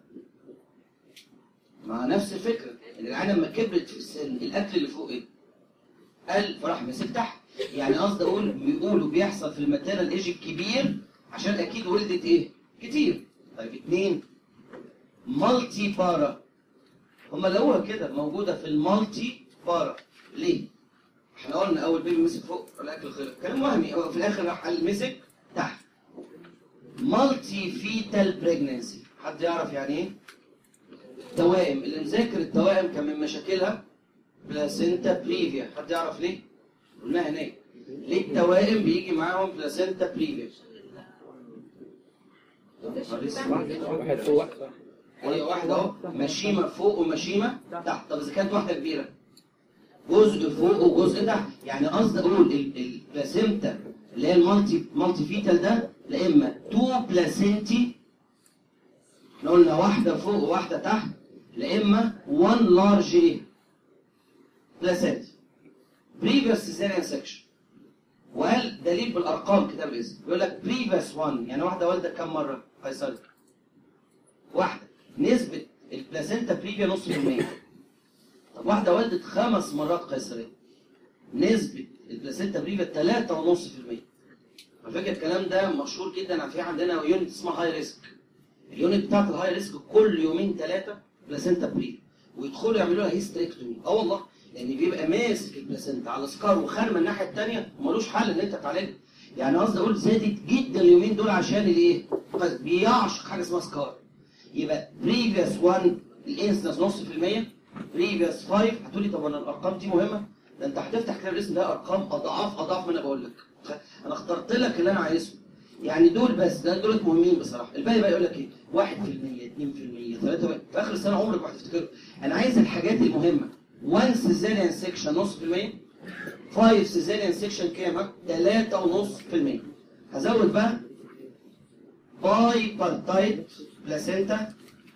مع نفس الفكره ان العينه لما كبرت في السن الاكل اللي فوق ايه؟ قل فراح ماسك تحت يعني قصدي اقول بيقولوا بيحصل في الماتيريال ايج الكبير عشان اكيد ولدت ايه؟ كتير طيب اتنين مالتي بارا هم لقوها كده موجوده في المالتي بارا ليه؟ احنا قلنا اول بيبي مسك فوق الاكل خلق كلام وهمي هو في الاخر راح مسك تحت مالتي فيتال بريجننسي حد يعرف يعني ايه؟ توائم اللي مذاكر التوائم كان من مشاكلها بلاسينتا بريفيا حد يعرف ليه؟ قلناها هناك ليه التوائم بيجي معاهم بلاسينتا بريفيا؟ واحد فوق واحد هي واحدة اهو مشيمة فوق ومشيمة تحت طب إذا كانت واحدة كبيرة جزء فوق وجزء تحت يعني قصدي أقول ال- البلاسينتا اللي هي المالتي مالتي فيتال ده لا إما تو بلاسينتي احنا قلنا واحدة فوق وواحدة تحت لا إما وان لارج إيه بلاسينتي بريفيوس سيزاريان سكشن وقال دليل بالأرقام كتاب الاسم بيقول لك بريفيوس 1 يعني واحدة والدة كم مرة قيصري واحدة نسبة البلاسينتا بريفيا نص في المية طب واحدة ولدت خمس مرات قيصرية نسبة البلاسينتا بريفيا تلاتة ونص في المية على فكرة الكلام ده مشهور جدا في عندنا يونت اسمها هاي ريسك اليونت بتاعت الهاي ريسك كل يومين ثلاثة بلاسينتا بريفيا ويدخلوا يعملوا لها هيستريكتومي اه والله لان بيبقى ماسك البلاسينتا على سكار وخارمه الناحيه الثانيه وملوش حل ان انت تعالجها يعني قصدي اقول زادت جدا اليومين دول عشان الايه؟ بس بيعشق حاجه اسمها سكار يبقى بريفيوس 1 الانسنس نص في المية بريفيوس 5 هتقولي طب انا الارقام دي مهمه ده انت هتفتح كتاب الاسم ده ارقام اضعاف اضعاف من انا بقول لك انا اخترت لك اللي انا عايزه يعني دول بس ده دول مهمين بصراحه الباقي بقى يقول لك ايه 1% 2% 3 في اخر السنه عمرك ما هتفتكره انا عايز الحاجات المهمه 1 سيزيريان سيكشن نص في المية 5 سيزيريان سيكشن كام 3 ونص في المية هزود بقى باي بارتايت بلاسينتا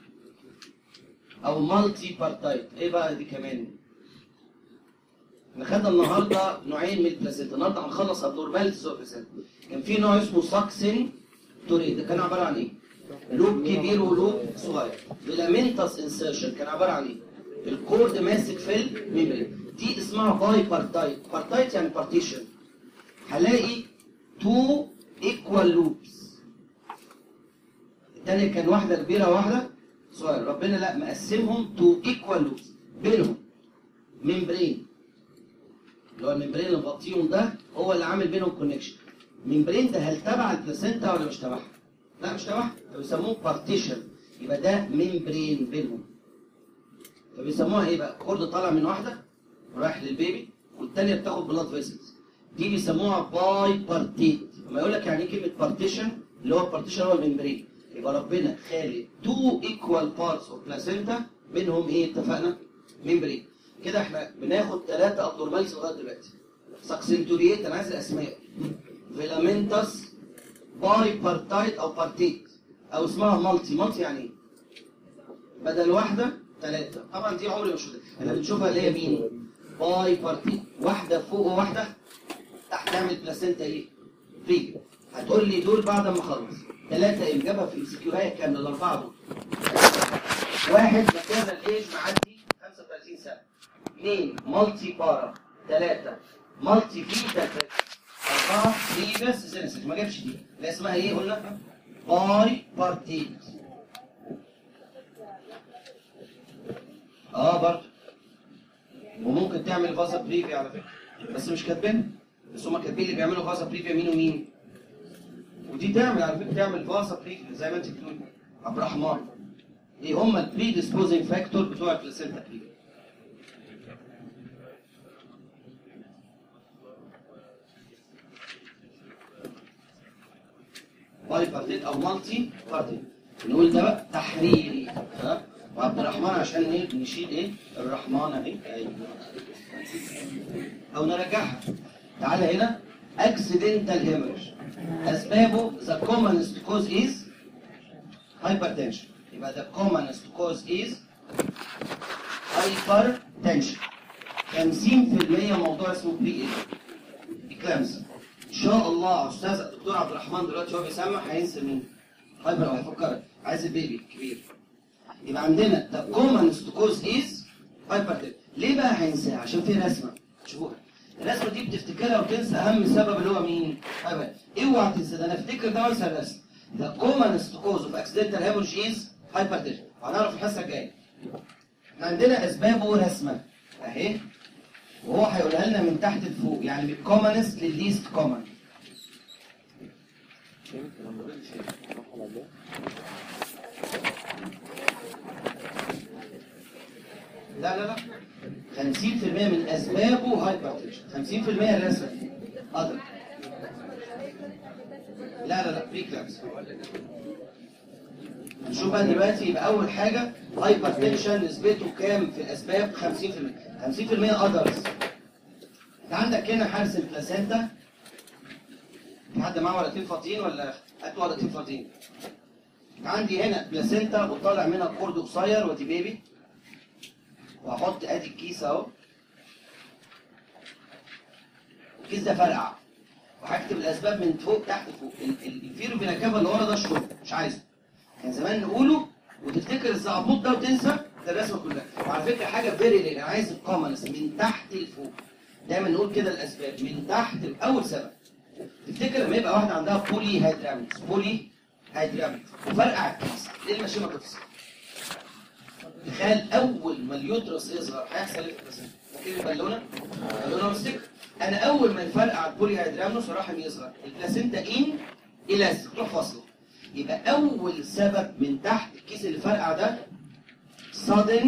او مالتي بارتايت ايه بقى دي كمان احنا خدنا النهارده نوعين من البلاسينتا النهارده هنخلص ابنورماليتيز اوف البلاسينتا كان في نوع اسمه ساكسين توري ده كان عباره عن ايه؟ لوب كبير ولوب صغير فيلامنتس انسيرشن كان عباره عن ايه؟ الكورد ماسك في الميمبرين دي اسمها باي بارتايت بارتايت يعني بارتيشن هلاقي تو ايكوال لوبس التانية كان واحدة كبيرة وواحدة صغيرة ربنا لا مقسمهم تو ايكوال لوبس بينهم ممبرين اللي هو الممبرين اللي مغطيهم ده هو اللي عامل بينهم كونكشن الممبرين ده هل تبع البلاسينتا ولا مش تبعها؟ لا مش تبعها فبيسموه بارتيشن يبقى ده ممبرين بينهم فبيسموها ايه بقى؟ كورد طالع من واحدة ورايح للبيبي والتانية بتاخد بلاد فيسلز دي بيسموها باي بارتيت لما يقول لك يعني ايه كلمة بارتيشن اللي هو البارتيشن هو الممبرين يبقى ربنا خالق تو ايكوال بارتس اوف بلاسينتا منهم ايه اتفقنا؟ ممبرين كده احنا بناخد ثلاثة ابنورماليز لغاية دلوقتي ساكسنتوريات انا عايز الاسماء فيلامنتس باي بارتايت او بارتيت او اسمها مالتي مالتي يعني ايه؟ بدل واحدة ثلاثة طبعا دي عمري مش احنا بنشوفها اللي هي مين؟ باي بارتيت واحدة فوق وواحدة تحت تعمل بلاسينتا ايه؟ فري هتقول لي دول بعد ما اخلص ثلاثة ايه جابها في السكيوراية كاملة الأربعة دول واحد مكان الايج معدي 35 سنة اثنين مالتي بارا ثلاثة مالتي في ثلاثة أربعة دي بس سنسك ما جابش دي اللي اسمها ايه قلنا؟ باي بارتيت اه برضه وممكن تعمل فازا بريفي على فكرة بس مش كاتبين بس هما كاتبين اللي بيعملوا فازا بريفي مين ومين ودي تعمل على فكرة تعمل فازا بريفي زي ما انت بتقول عبد الرحمن ايه هما البري ديسبوزنج فاكتور بتوع البلاسينتا بريفي باي بارتيت او مالتي بارتيت نقول ده بقى تحريري ها وعبد الرحمن عشان ايه نشيل ايه الرحمن اهي ايوه او نرجعها تعالى هنا اكسيدنتال هيموريج اسبابه the commonest cause is hypertension يبقى the commonest cause is hypertension 50% موضوع اسمه بري اكلامس ان شاء الله استاذ الدكتور عبد الرحمن دلوقتي هو بيسمع هينسى مين هايبر او هيفكرك عايز البيبي الكبير يبقى عندنا the commonest cause is hypertension ليه بقى هينساها عشان في رسمه شوفوها الرسمه دي بتفتكرها وتنسى اهم سبب اللي هو مين هايبر اوعى تنسى ده انا افتكر ده وانسى الرسم the commonest cause of accidental hemorrhage is hypertension وهنعرف الحصه الجايه احنا عندنا اسبابه رسمه اهي وهو هيقولها لنا من تحت لفوق يعني من commonest للليست common لا لا لا 50% من اسبابه هايبرتنشن 50% الرسمه قدر لا لا لا بري كلابس نشوف بقى دلوقتي يبقى اول حاجه هايبرتنشن نسبته كام في الاسباب 50% 50% اذرز انت عندك هنا حارس البلاسينتا في حد معاه ورقتين فاضيين ولا هاتوا ورقتين فاضيين عندي هنا بلاسينتا وطالع منها كورد قصير ودي بيبي وهحط ادي الكيس اهو الكيس ده فرقع وهكتب الاسباب من فوق تحت فوق الفيرو بينكبه اللي ورا ده شرب مش عايزه كان زمان نقوله وتفتكر الزعبوط ده وتنسى ده الرسمه كلها وعلى فكره حاجه فيري ليه انا عايز الكومنس من تحت لفوق دايما نقول كده الاسباب من تحت اول سبب تفتكر لما يبقى واحده عندها بولي هيدراميكس بولي هيدراميكس وفرقع الكيس ليه المشيمه تفصل تخيل اول ما اليوترس يصغر هيحصل ايه في الجسم؟ ممكن البالونه بالونه مستكر انا اول ما يفرقع البولي هيدرامنوس الرحم يصغر البلاسينتا ان الاستيك تروح فاصله يبقى اول سبب من تحت الكيس اللي فرقع ده sudden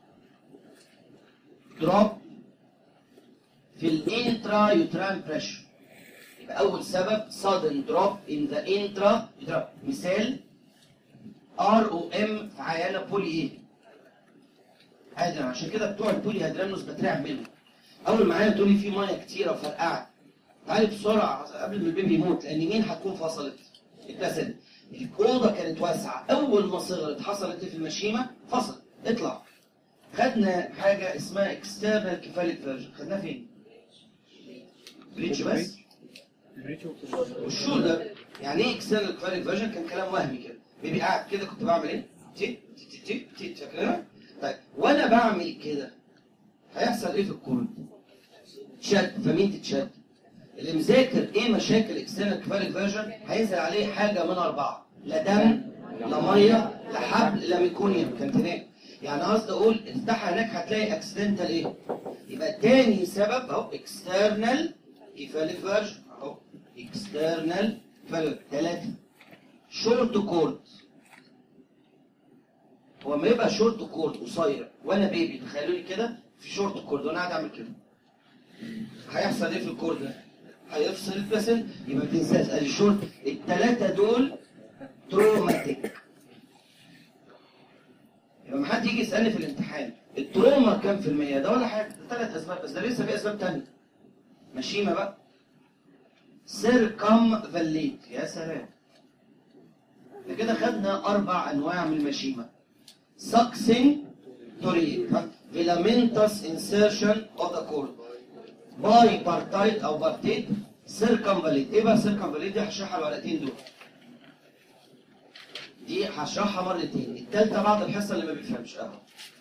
drop في الانترا يوتران بريشر يبقى اول سبب sudden drop in the intra uterine. مثال ار او ام في عيانه بولي ايه هادرا عشان كده بتوع البولي هادرانوس بترعب منهم اول ما عيانه تقول لي في ميه كتيره وفرقعت تعالي بسرعه قبل ما البيبي يموت لان مين هتكون فصلت البلاسينتا الاوضه كانت واسعه اول ما صغرت حصلت إيه في المشيمه فصل اطلع خدنا حاجه اسمها اكسترنال كيفاليك فيرجن خدناها فين؟ بريتش بس والشولدر يعني ايه اكسترنال كيفاليك فيرجن كان كلام وهمي كده بيبي قاعد كده كنت بعمل ايه؟ تي تي تي تي تي فاكرها؟ طيب وانا بعمل كده هيحصل ايه في الكورد؟ تشد فمين تتشد؟ اللي مذاكر ايه مشاكل اكسترنال كيفاليك فيرجن هينزل عليه حاجه من اربعه لا دم لا ميه لا حبل لا ميكونيوم كان تنام يعني قصدي اقول افتحها هناك هتلاقي اكسيدنتال ايه؟ يبقى تاني سبب اهو اكسترنال كيفاليك فيرجن اهو اكسترنال كيفاليك ثلاثه شورت كورد هو ما يبقى شورت كورد قصير وانا بيبي تخيلوني كده في شورت كورد وانا قاعد اعمل كده هيحصل ايه في الكورد ده؟ هيفصل البلاسنت يبقى ما تنساش ادي شورت الثلاثه دول تروماتيك يبقى ما حد يجي يسالني في الامتحان التروما كام في المية ده ولا حاجه ده ثلاث اسباب بس ده لسه في اسباب تانية مشيمه بقى سيركم فاليت يا سلام احنا كده خدنا اربع انواع من المشيمه ساكسين توريك فيلامنتس انسيرشن اوف ذا كورد باي بارتايت او بارتيت سيركمفاليت ايه بقى سيركمفاليت دي هشرحها الورقتين دول دي هشرحها مرتين التالتة بعد الحصة اللي ما بيفهمش اهو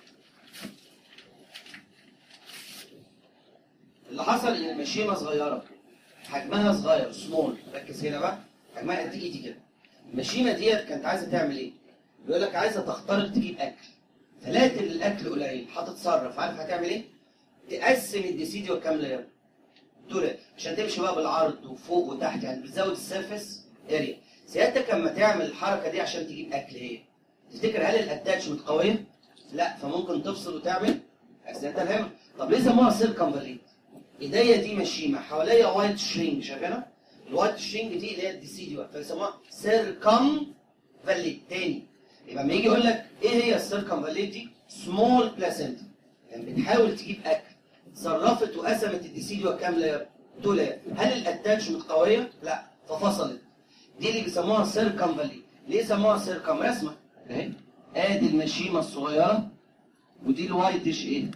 اللي حصل ان المشيمة صغيرة حجمها صغير سمول ركز هنا بقى حجمها قد ايدي كده المشيمة ديت كانت عايزة تعمل ايه؟ بيقول لك عايزة تخترق تجيب اكل فلقت ان الاكل قليل هتتصرف عارف هتعمل ايه؟ تقسم الديسيديو كام لاير دول عشان تمشي بقى بالعرض وفوق وتحت يعني بتزود السيرفيس اريا سيادتك لما تعمل الحركه دي عشان تجيب اكل هي تفتكر هل الاتاتشمنت قويه؟ لا فممكن تفصل وتعمل اكسيدنتال هيمر طب ليه سموها سيركمفاليت؟ ايديا دي مشيمه حواليا وايت شرينج شايفينها؟ الوايت شرينج دي اللي هي الديسيديو فيسموها سيركم فاليت تاني يبقى لما يجي يقول لك ايه هي السيركم فاليت دي؟ سمول بلاسنتا يعني بتحاول تجيب اكل صرفت وقسمت الديسيديو كام لاير؟ تو لاير هل الاتاتشمنت قويه؟ لا ففصلت دي اللي بيسموها سيركم فالي ليه سموها سيركم رسمه اهي ادي المشيمه الصغيره ودي الوايتش ايه؟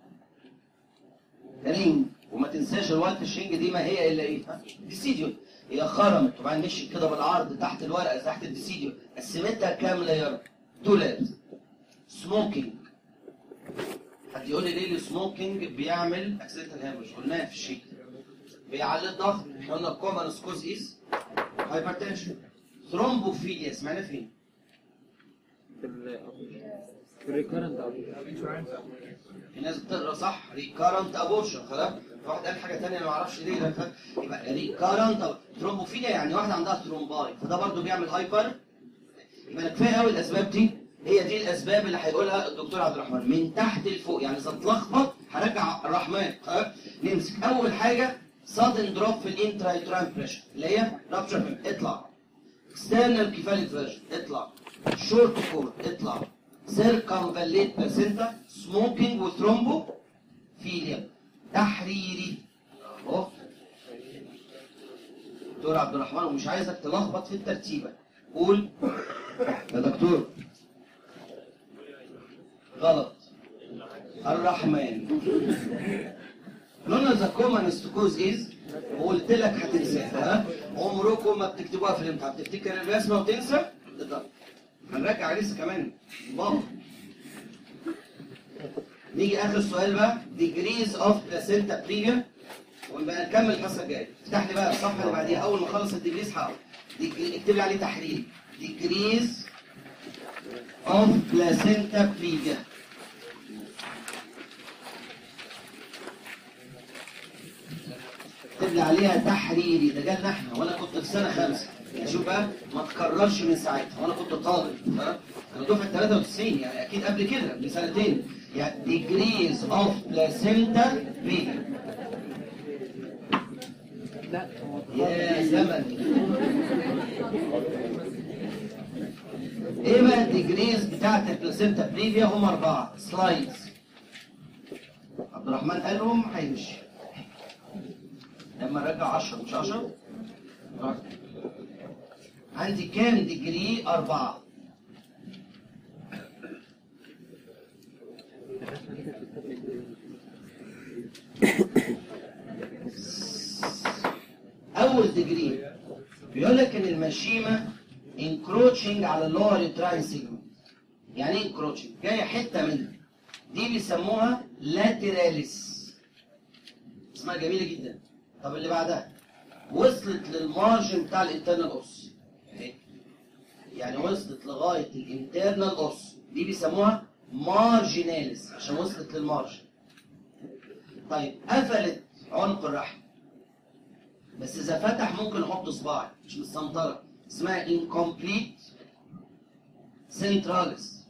رينج وما تنساش الوايتش رينج دي ما هي الا ايه؟ ها؟ ديسيديو هي خرمت وبعدين مشيت كده بالعرض تحت الورقه تحت الديسيديو قسمتها كام لاير؟ تو لايرز سموكينج حد يقول لي ليه السموكينج بيعمل اكسيدنتال هامش قلناها في الشيت بيعلي الضغط احنا قلنا الكومن سكوز از هايبرتنشن ثرومبوفيليا سمعنا فين؟ في ال في الريكارنت في ناس بتقرا صح ريكارنت ابورشن خلاص واحد قال حاجه ثانيه انا ما اعرفش ليه ده ف- يبقى ريكارنت ثرومبوفيليا يعني واحده عندها ثرومباي فده برضو بيعمل هايبر يبقى كفايه قوي الاسباب دي هي دي الاسباب اللي هيقولها الدكتور عبد الرحمن من تحت لفوق يعني اذا اتلخبط هرجع الرحمن خلاص نمسك اول حاجه sudden drop في الانترا يوتراين بريشر اللي هي رابشر اطلع external cephalic version اطلع short cord اطلع circumvallate placenta smoking وثرومبو فيليا تحريري اهو دكتور عبد الرحمن ومش عايزك تلخبط في الترتيبه قول يا دكتور غلط الرحمن قلنا ذا كومنست كوز از وقلت لك هتنساها ها عمركم ما بتكتبوها في الامتحان بتفتكر الرسمه وتنسى بالضبط هنرجع لسه كمان بابا نيجي اخر سؤال بقى degrees of placenta previa ونبقى نكمل الحصه الجايه افتح لي بقى الصفحه اللي بعديها اول ما اخلص الديجريز هقول degree- اكتب لي عليه تحرير degrees of placenta previa اكتب لي عليها تحريري ده جالنا احنا وانا كنت في سنه خمسه يعني شوف بقى ما تكررش من ساعتها وانا كنت طالب ها؟ انا دفعه 93 يعني اكيد قبل كده بسنتين يعني degrees of placenta breathing لا هو يا زمن ايه بقى الديجريز بتاعت البلاسينتا بريفيا هم اربعه سلايدز عبد الرحمن قالهم هيمشي لما نرجع 10 مش 10 عندي كام ديجري أربعة أول ديجري بيقول لك إن المشيمة انكروتشنج على اللور يوتراين سيجمنت يعني ايه انكروتشنج؟ جاية حتة منها دي بيسموها لاتراليس اسمها جميلة جدا طب اللي بعدها وصلت للمارجن بتاع الانترنال اوس اهي. يعني وصلت لغاية الانترنال اوس دي بيسموها مارجيناليس عشان وصلت للمارجن طيب قفلت عنق الرحم بس اذا فتح ممكن احط صباعي مش مستنطره اسمها incomplete centralis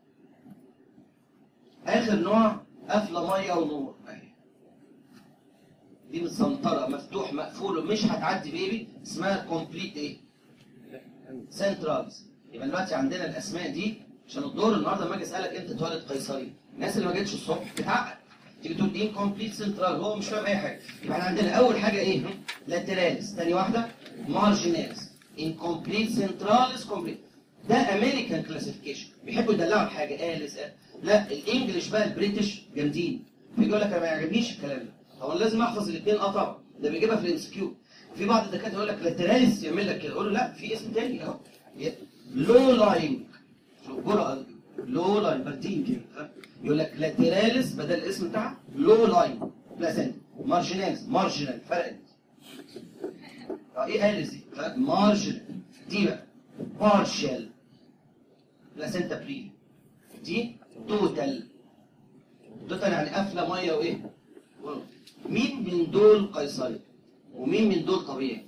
اخر نوع قفله ميه ونور اهي دي متسنطره مفتوح مقفول ومش هتعدي بيبي اسمها كومبليت ايه سنترالز يبقى دلوقتي عندنا الاسماء دي عشان الدور النهارده لما اجي اسالك انت اتولد قيصري الناس اللي ما جتش الصبح بتتعقد تيجي تقول دي كومبليت سنترال هو مش فاهم اي حاجه يبقى احنا عندنا اول حاجه ايه لاتراليس ثاني واحده مارجيناليس incomplete centralis complete ده امريكان كلاسيفيكيشن بيحبوا يدلعوا الحاجه اليس لا الانجليش بقى البريتش جامدين بيجي يقول لك انا ما يعجبنيش الكلام ده هو أنا لازم احفظ الاثنين اه طبعا ده بيجيبها في الانس كيو في بعض الدكاتره يقول لك لاتراليس يعمل لك كده اقول له لا في اسم تاني اهو لو لاين شوف جرأة لو لاين باردين كده ها؟ يقول لك لاتراليس بدل الاسم بتاعها لو لاين بلاسنت مارجيناليس مارجينال فرقت اه ايه اليس دي؟ مارجن دي بقى بارشال بلاسنتا بري دي توتال توتال يعني قافله ميه وايه؟ مين من دول قيصري؟ ومين من دول طبيعي؟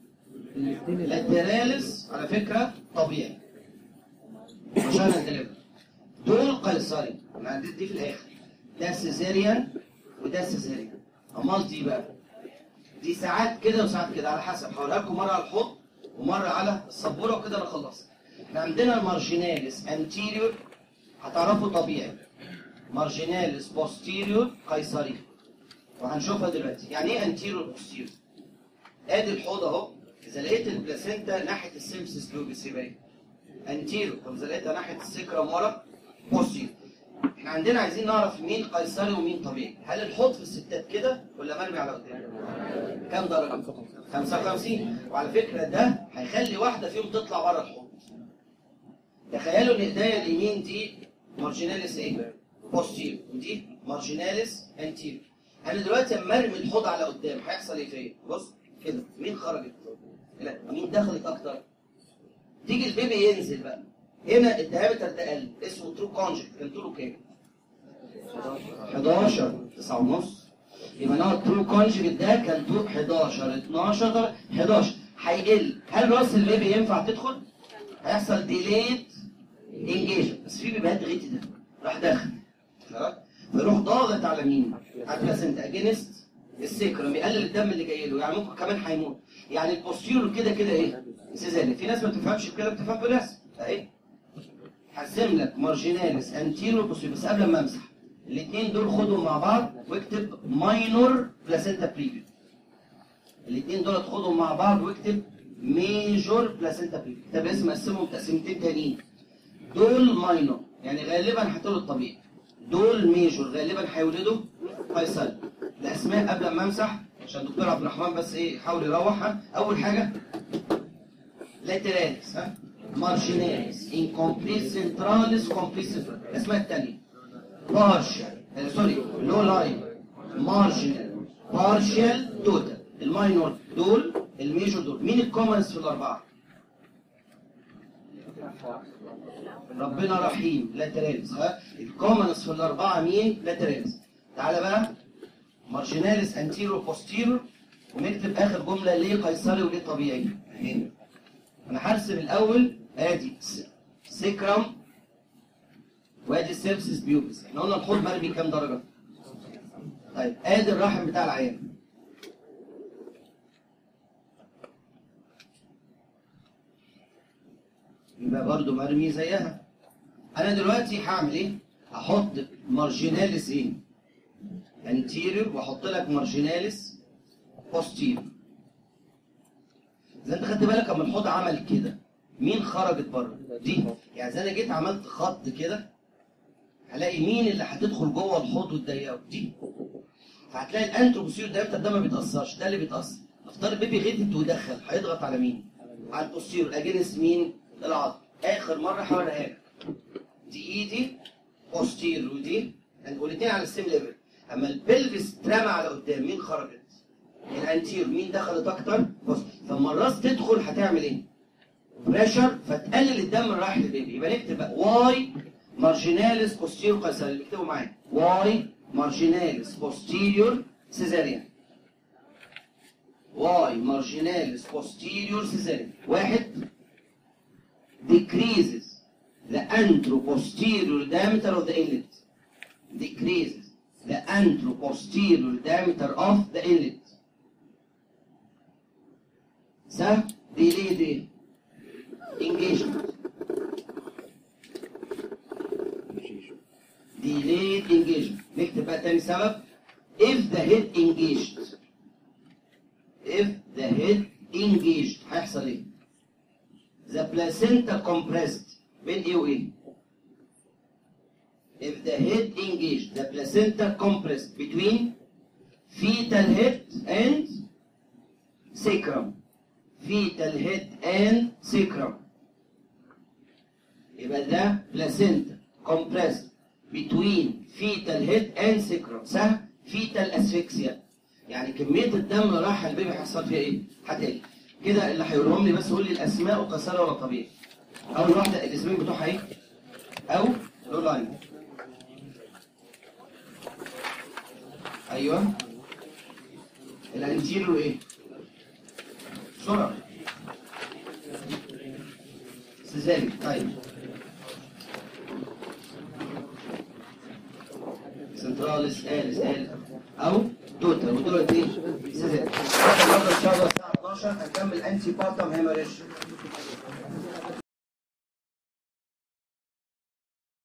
لاتراليس على فكره طبيعي عشان الدليفري دول قيصري انا عديت دي في الاخر ده سيزيريان وده سيزيريان امال دي بقى دي ساعات كده وساعات كده على حسب هقولها لكم مره على الحوض ومره على السبوره وكده انا خلصت احنا عندنا المارجيناليس انتيريور هتعرفوا طبيعي مارجيناليس بوستيريور قيصري وهنشوفها دلوقتي يعني ايه انتيريور بوستيريور ادي الحوض اهو اذا لقيت البلاسينتا ناحيه السيمسيس لوبس يبقى ايه انتيريور طب اذا لقيتها ناحيه السكرم ورا بوستيريور احنا عندنا عايزين نعرف مين قيصري ومين طبيعي هل الحوض في الستات كده ولا مرمي على قدام كام درجه 55 وعلى فكره ده هيخلي واحده فيهم تطلع بره الحوض تخيلوا ان ايديا اليمين دي مارجيناليس ايه بوستيريور ودي مارجيناليس انتيريور انا دلوقتي اما ارمي الحوض على قدام هيحصل ايه فيا بص كده مين خرجت لا مين دخلت اكتر تيجي البيبي ينزل بقى هنا الدهامتر ده قل اسمه ترو كونجكت كان طوله كام 11 9 ونص يبقى نوع الترو كونجكت ده كان طول 11 12 درجة، 11 هيقل هل راس البيبي ينفع تدخل هيحصل ديليت انجيجمنت بس في بيبيهات غيتي ده راح داخل خلاص فيروح ضاغط على مين على البلاسنتا اجينست السكرم يقلل الدم اللي جاي له يعني ممكن كمان هيموت يعني البوستيرور كده كده ايه سيزاري في ناس ما بتفهمش كده بتفهم بناس اهي هرسم لك مارجيناليس انتيرو بوستيرور بس قبل ما امسح الاثنين دول خدهم مع بعض واكتب ماينور بلاسنتا بريفيو الاثنين دول خدهم مع بعض واكتب ميجور بلاسنتا بريفيو كتاب اسم قسمهم تقسيمتين تانيين دول ماينور يعني غالبا هتولد طبيعي دول ميجور غالبا هيولدوا قيصري الاسماء قبل ما امسح عشان الدكتور عبد الرحمن بس ايه يحاول يروحها اول حاجه لاتراليس ها مارجيناليس انكمبليت سنتراليس كومبليت سنتراليس الاسماء الثانيه بارشال سوري لو لاين مارجينال بارشال توتال الماينور دول الميجور دول مين الكومنس في الاربعه ربنا رحيم لاتراليس ها الكومنس في الاربعه مين لاتراليس تعالى بقى مارجيناليس انتيرو بوستيرو ونكتب اخر جمله ليه قيصري وليه طبيعي اهي انا هرسم الاول ادي س- سيكرم وادي السيرفسس بيوبس احنا قلنا الحوض مرمي كام درجه طيب ادي الرحم بتاع العيان يبقى برضو مرمي زيها انا دلوقتي هعمل ايه هحط مارجيناليس ايه انتيريور واحط لك مارجيناليس بوستيريور اذا انت خدت بالك اما الحوض عمل كده مين خرجت بره دي يعني اذا انا جيت عملت خط كده هلاقي مين اللي هتدخل جوه الحوض وتضيقه دي فهتلاقي الانتروبوسيور ده ده ما بيتاثرش ده اللي بيتاثر افترض البيبي غلطت ودخل هيضغط على مين على البوستيريور اجنس مين العظم اخر مره هوريها لك دي ايدي بوستيريور ودي والاثنين على السيم ليفل اما البلفس اترمى على قدام مين خرجت الانتير مين دخلت اكتر بص فلما الراس تدخل هتعمل ايه بريشر فتقلل الدم اللي رايح للبيبي يبقى نكتب بقى واي مارجيناليس بوستيريور قيصري اللي اكتبوا معايا واي مارجيناليس بوستيريور سيزاريان واي مارجيناليس بوستيريور سيزاريان واحد decreases the anteroposterior diameter of the inlet decreases the anteroposterior diameter of the inlet سهم delayed ايه engagement delayed engagement نكتب بقى تاني سبب if the head engaged if the head engaged هيحصل ايه the placenta compressed بين ايه وايه if the head engaged the placenta compressed between fetal head and sacrum fetal head and sacrum يبقى ده placenta compressed between fetal head and sacrum سهل fetal asphyxia يعني كمية الدم اللي رايح البيبي هيحصل فيها ايه؟ هتقل كده اللي هيقولهم لي بس قول لي الاسماء وقصيره ولا طبيعي اول واحده الاسمين بتوعها ايه؟ او لو لاين ايوه الانتيريور ايه؟ بسرعه سيزاري طيب سنتراليس اليس اليس او توتال ودول ايه؟ سيزاري النهارده ان شاء الله الساعه 12 هنكمل انتي بارتم هيموريج